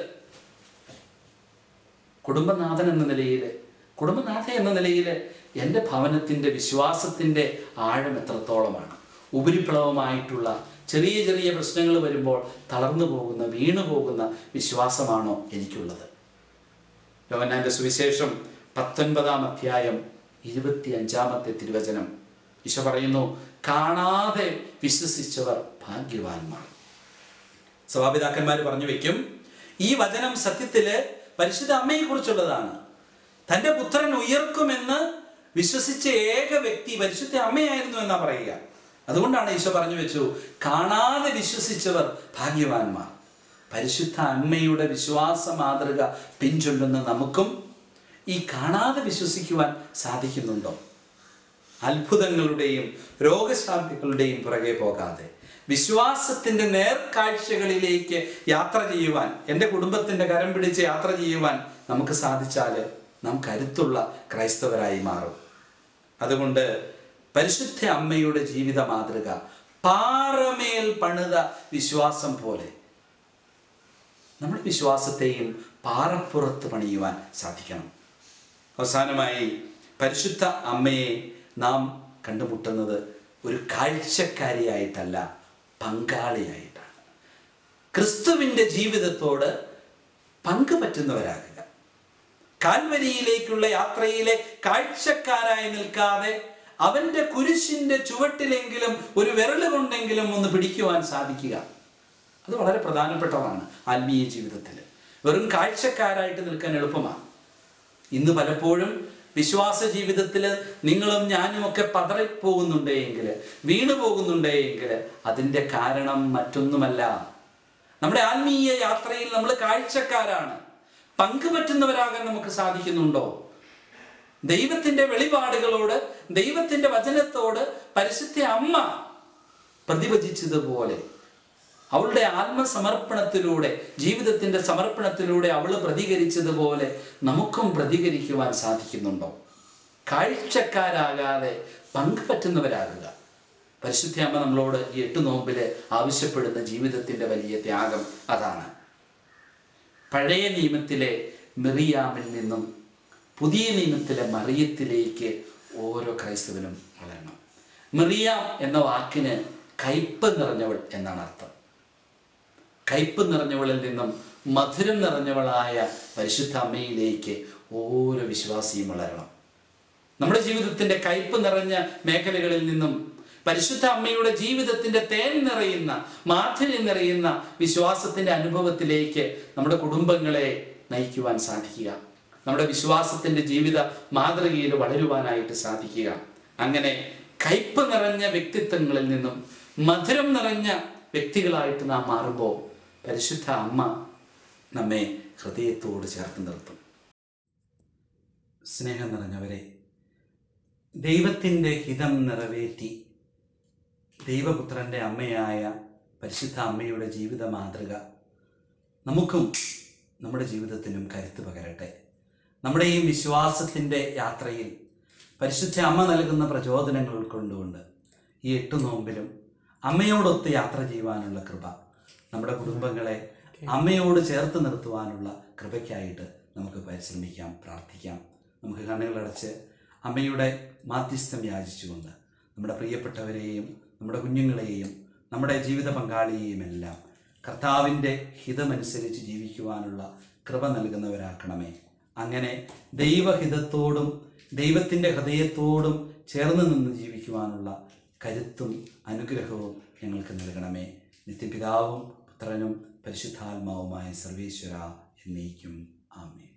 കുടുംബനാഥൻ എന്ന നിലയിൽ കുടുംബനാഥ എന്ന നിലയിൽ എൻ്റെ ഭവനത്തിൻ്റെ വിശ്വാസത്തിൻ്റെ ആഴം എത്രത്തോളമാണ് ഉപരിപ്ലവമായിട്ടുള്ള ചെറിയ ചെറിയ പ്രശ്നങ്ങൾ വരുമ്പോൾ തളർന്നു പോകുന്ന വീണു പോകുന്ന വിശ്വാസമാണോ എനിക്കുള്ളത് യോഹന്നാന്റെ സുവിശേഷം പത്തൊൻപതാം അധ്യായം ഇരുപത്തി അഞ്ചാമത്തെ തിരുവചനം ഈശോ പറയുന്നു കാണാതെ വിശ്വസിച്ചവർ ഭാഗ്യവാന്മാർ സഭാപിതാക്കന്മാർ പറഞ്ഞു വെക്കും ഈ വചനം സത്യത്തില് പരിശുദ്ധ അമ്മയെ കുറിച്ചുള്ളതാണ് തൻ്റെ പുത്രൻ ഉയർക്കുമെന്ന് വിശ്വസിച്ച ഏക വ്യക്തി പരിശുദ്ധ അമ്മയായിരുന്നു എന്നാ പറയുക അതുകൊണ്ടാണ് ഈശോ പറഞ്ഞു വെച്ചു കാണാതെ വിശ്വസിച്ചവർ ഭാഗ്യവാന്മാർ പരിശുദ്ധ അമ്മയുടെ വിശ്വാസ മാതൃക പിൻചൊല്ലുന്ന നമുക്കും ഈ കാണാതെ വിശ്വസിക്കുവാൻ സാധിക്കുന്നുണ്ടോ അത്ഭുതങ്ങളുടെയും രോഗശാന്തികളുടെയും പുറകെ പോകാതെ വിശ്വാസത്തിന്റെ നേർക്കാഴ്ചകളിലേക്ക് യാത്ര ചെയ്യുവാൻ എൻ്റെ കുടുംബത്തിന്റെ കരം പിടിച്ച് യാത്ര ചെയ്യുവാൻ നമുക്ക് സാധിച്ചാൽ നാം കരുത്തുള്ള ക്രൈസ്തവരായി മാറും അതുകൊണ്ട് പരിശുദ്ധ അമ്മയുടെ ജീവിത മാതൃക പാറമേൽ പണിത വിശ്വാസം പോലെ നമ്മുടെ വിശ്വാസത്തെയും പാറപ്പുറത്ത് പണിയുവാൻ സാധിക്കണം അവസാനമായി പരിശുദ്ധ അമ്മയെ നാം കണ്ടുമുട്ടുന്നത് ഒരു കാഴ്ചക്കാരിയായിട്ടല്ല പങ്കാളിയായിട്ടാണ് ക്രിസ്തുവിൻ്റെ ജീവിതത്തോട് പങ്കുപറ്റുന്നവരാകുക കാൽവരിയിലേക്കുള്ള യാത്രയിലെ കാഴ്ചക്കാരായി നിൽക്കാതെ അവന്റെ കുരിശിന്റെ ചുവട്ടിലെങ്കിലും ഒരു വിരൽ കൊണ്ടെങ്കിലും ഒന്ന് പിടിക്കുവാൻ സാധിക്കുക അത് വളരെ പ്രധാനപ്പെട്ടതാണ് ആത്മീയ ജീവിതത്തിൽ വെറും കാഴ്ചക്കാരായിട്ട് നിൽക്കാൻ എളുപ്പമാണ് ഇന്ന് പലപ്പോഴും വിശ്വാസ ജീവിതത്തിൽ നിങ്ങളും ഞാനും ഒക്കെ പതറിപ്പോകുന്നുണ്ടെങ്കിൽ വീണു പോകുന്നുണ്ടെങ്കിൽ അതിൻ്റെ കാരണം മറ്റൊന്നുമല്ല നമ്മുടെ ആത്മീയ യാത്രയിൽ നമ്മൾ കാഴ്ചക്കാരാണ് പങ്കുപറ്റുന്നവരാകാൻ നമുക്ക് സാധിക്കുന്നുണ്ടോ ദൈവത്തിന്റെ വെളിപാടുകളോട് ദൈവത്തിന്റെ വചനത്തോട് പരിശുദ്ധ അമ്മ പ്രതിവചിച്ചതുപോലെ അവളുടെ ആത്മസമർപ്പണത്തിലൂടെ ജീവിതത്തിന്റെ സമർപ്പണത്തിലൂടെ അവൾ പ്രതികരിച്ചതുപോലെ നമുക്കും പ്രതികരിക്കുവാൻ സാധിക്കുന്നുണ്ടോ കാഴ്ചക്കാരാകാതെ പങ്കുപറ്റുന്നവരാകുക പരിശുദ്ധ അമ്മ നമ്മളോട് ഈ എട്ട് നോമ്പില് ആവശ്യപ്പെടുന്ന ജീവിതത്തിന്റെ വലിയ ത്യാഗം അതാണ് പഴയ നിയമത്തിലെ മെറിയാമിൽ നിന്നും പുതിയ നിയമത്തിലെ മറിയത്തിലേക്ക് ഓരോ ക്രൈസ്തവനും വളരണം മെറിയാം എന്ന വാക്കിന് കയ്പ് നിറഞ്ഞവൾ എന്നാണ് അർത്ഥം കയ്പ് നിറഞ്ഞവളിൽ നിന്നും മധുരം നിറഞ്ഞവളായ പരിശുദ്ധ അമ്മയിലേക്ക് ഓരോ വിശ്വാസിയും വളരണം നമ്മുടെ ജീവിതത്തിന്റെ കയ്പ് നിറഞ്ഞ മേഖലകളിൽ നിന്നും പരിശുദ്ധ അമ്മയുടെ ജീവിതത്തിന്റെ തേൻ നിറയുന്ന മാധുര്യം നിറയുന്ന വിശ്വാസത്തിന്റെ അനുഭവത്തിലേക്ക് നമ്മുടെ കുടുംബങ്ങളെ നയിക്കുവാൻ സാധിക്കുക നമ്മുടെ വിശ്വാസത്തിന്റെ ജീവിത മാതൃകയിൽ വളരുവാനായിട്ട് സാധിക്കുക അങ്ങനെ കയ്പ് നിറഞ്ഞ വ്യക്തിത്വങ്ങളിൽ നിന്നും മധുരം നിറഞ്ഞ വ്യക്തികളായിട്ട് നാം മാറുമ്പോൾ പരിശുദ്ധ അമ്മ നമ്മെ ഹൃദയത്തോട് ചേർത്ത് നിർത്തും സ്നേഹം നിറഞ്ഞവരെ ദൈവത്തിൻ്റെ ഹിതം നിറവേറ്റി ദൈവപുത്രൻ്റെ അമ്മയായ പരിശുദ്ധ അമ്മയുടെ ജീവിത മാതൃക നമുക്കും നമ്മുടെ ജീവിതത്തിനും കരുത്ത് പകരട്ടെ നമ്മുടെ ഈ വിശ്വാസത്തിൻ്റെ യാത്രയിൽ പരിശുദ്ധ അമ്മ നൽകുന്ന പ്രചോദനങ്ങൾ ഉൾക്കൊണ്ടുകൊണ്ട് ഈ എട്ട് നോമ്പിലും അമ്മയോടൊത്ത് യാത്ര ചെയ്യുവാനുള്ള കൃപ നമ്മുടെ കുടുംബങ്ങളെ അമ്മയോട് ചേർത്ത് നിർത്തുവാനുള്ള കൃപയ്ക്കായിട്ട് നമുക്ക് പരിശ്രമിക്കാം പ്രാർത്ഥിക്കാം നമുക്ക് കണ്ണുകളടച്ച് അമ്മയുടെ മാധ്യസ്ഥം യാചിച്ചുകൊണ്ട് നമ്മുടെ പ്രിയപ്പെട്ടവരെയും നമ്മുടെ കുഞ്ഞുങ്ങളെയും നമ്മുടെ ജീവിത പങ്കാളിയെയും എല്ലാം കർത്താവിൻ്റെ ഹിതമനുസരിച്ച് ജീവിക്കുവാനുള്ള കൃപ നൽകുന്നവരാക്കണമേ അങ്ങനെ ദൈവഹിതത്തോടും ദൈവത്തിൻ്റെ ഹൃദയത്തോടും ചേർന്ന് നിന്ന് ജീവിക്കുവാനുള്ള കരുത്തും അനുഗ്രഹവും ഞങ്ങൾക്ക് നൽകണമേ നിത്യപിതാവും പുത്രനും പരിശുദ്ധാത്മാവുമായ സർവേശ്വര എന്നേക്കും ആമേ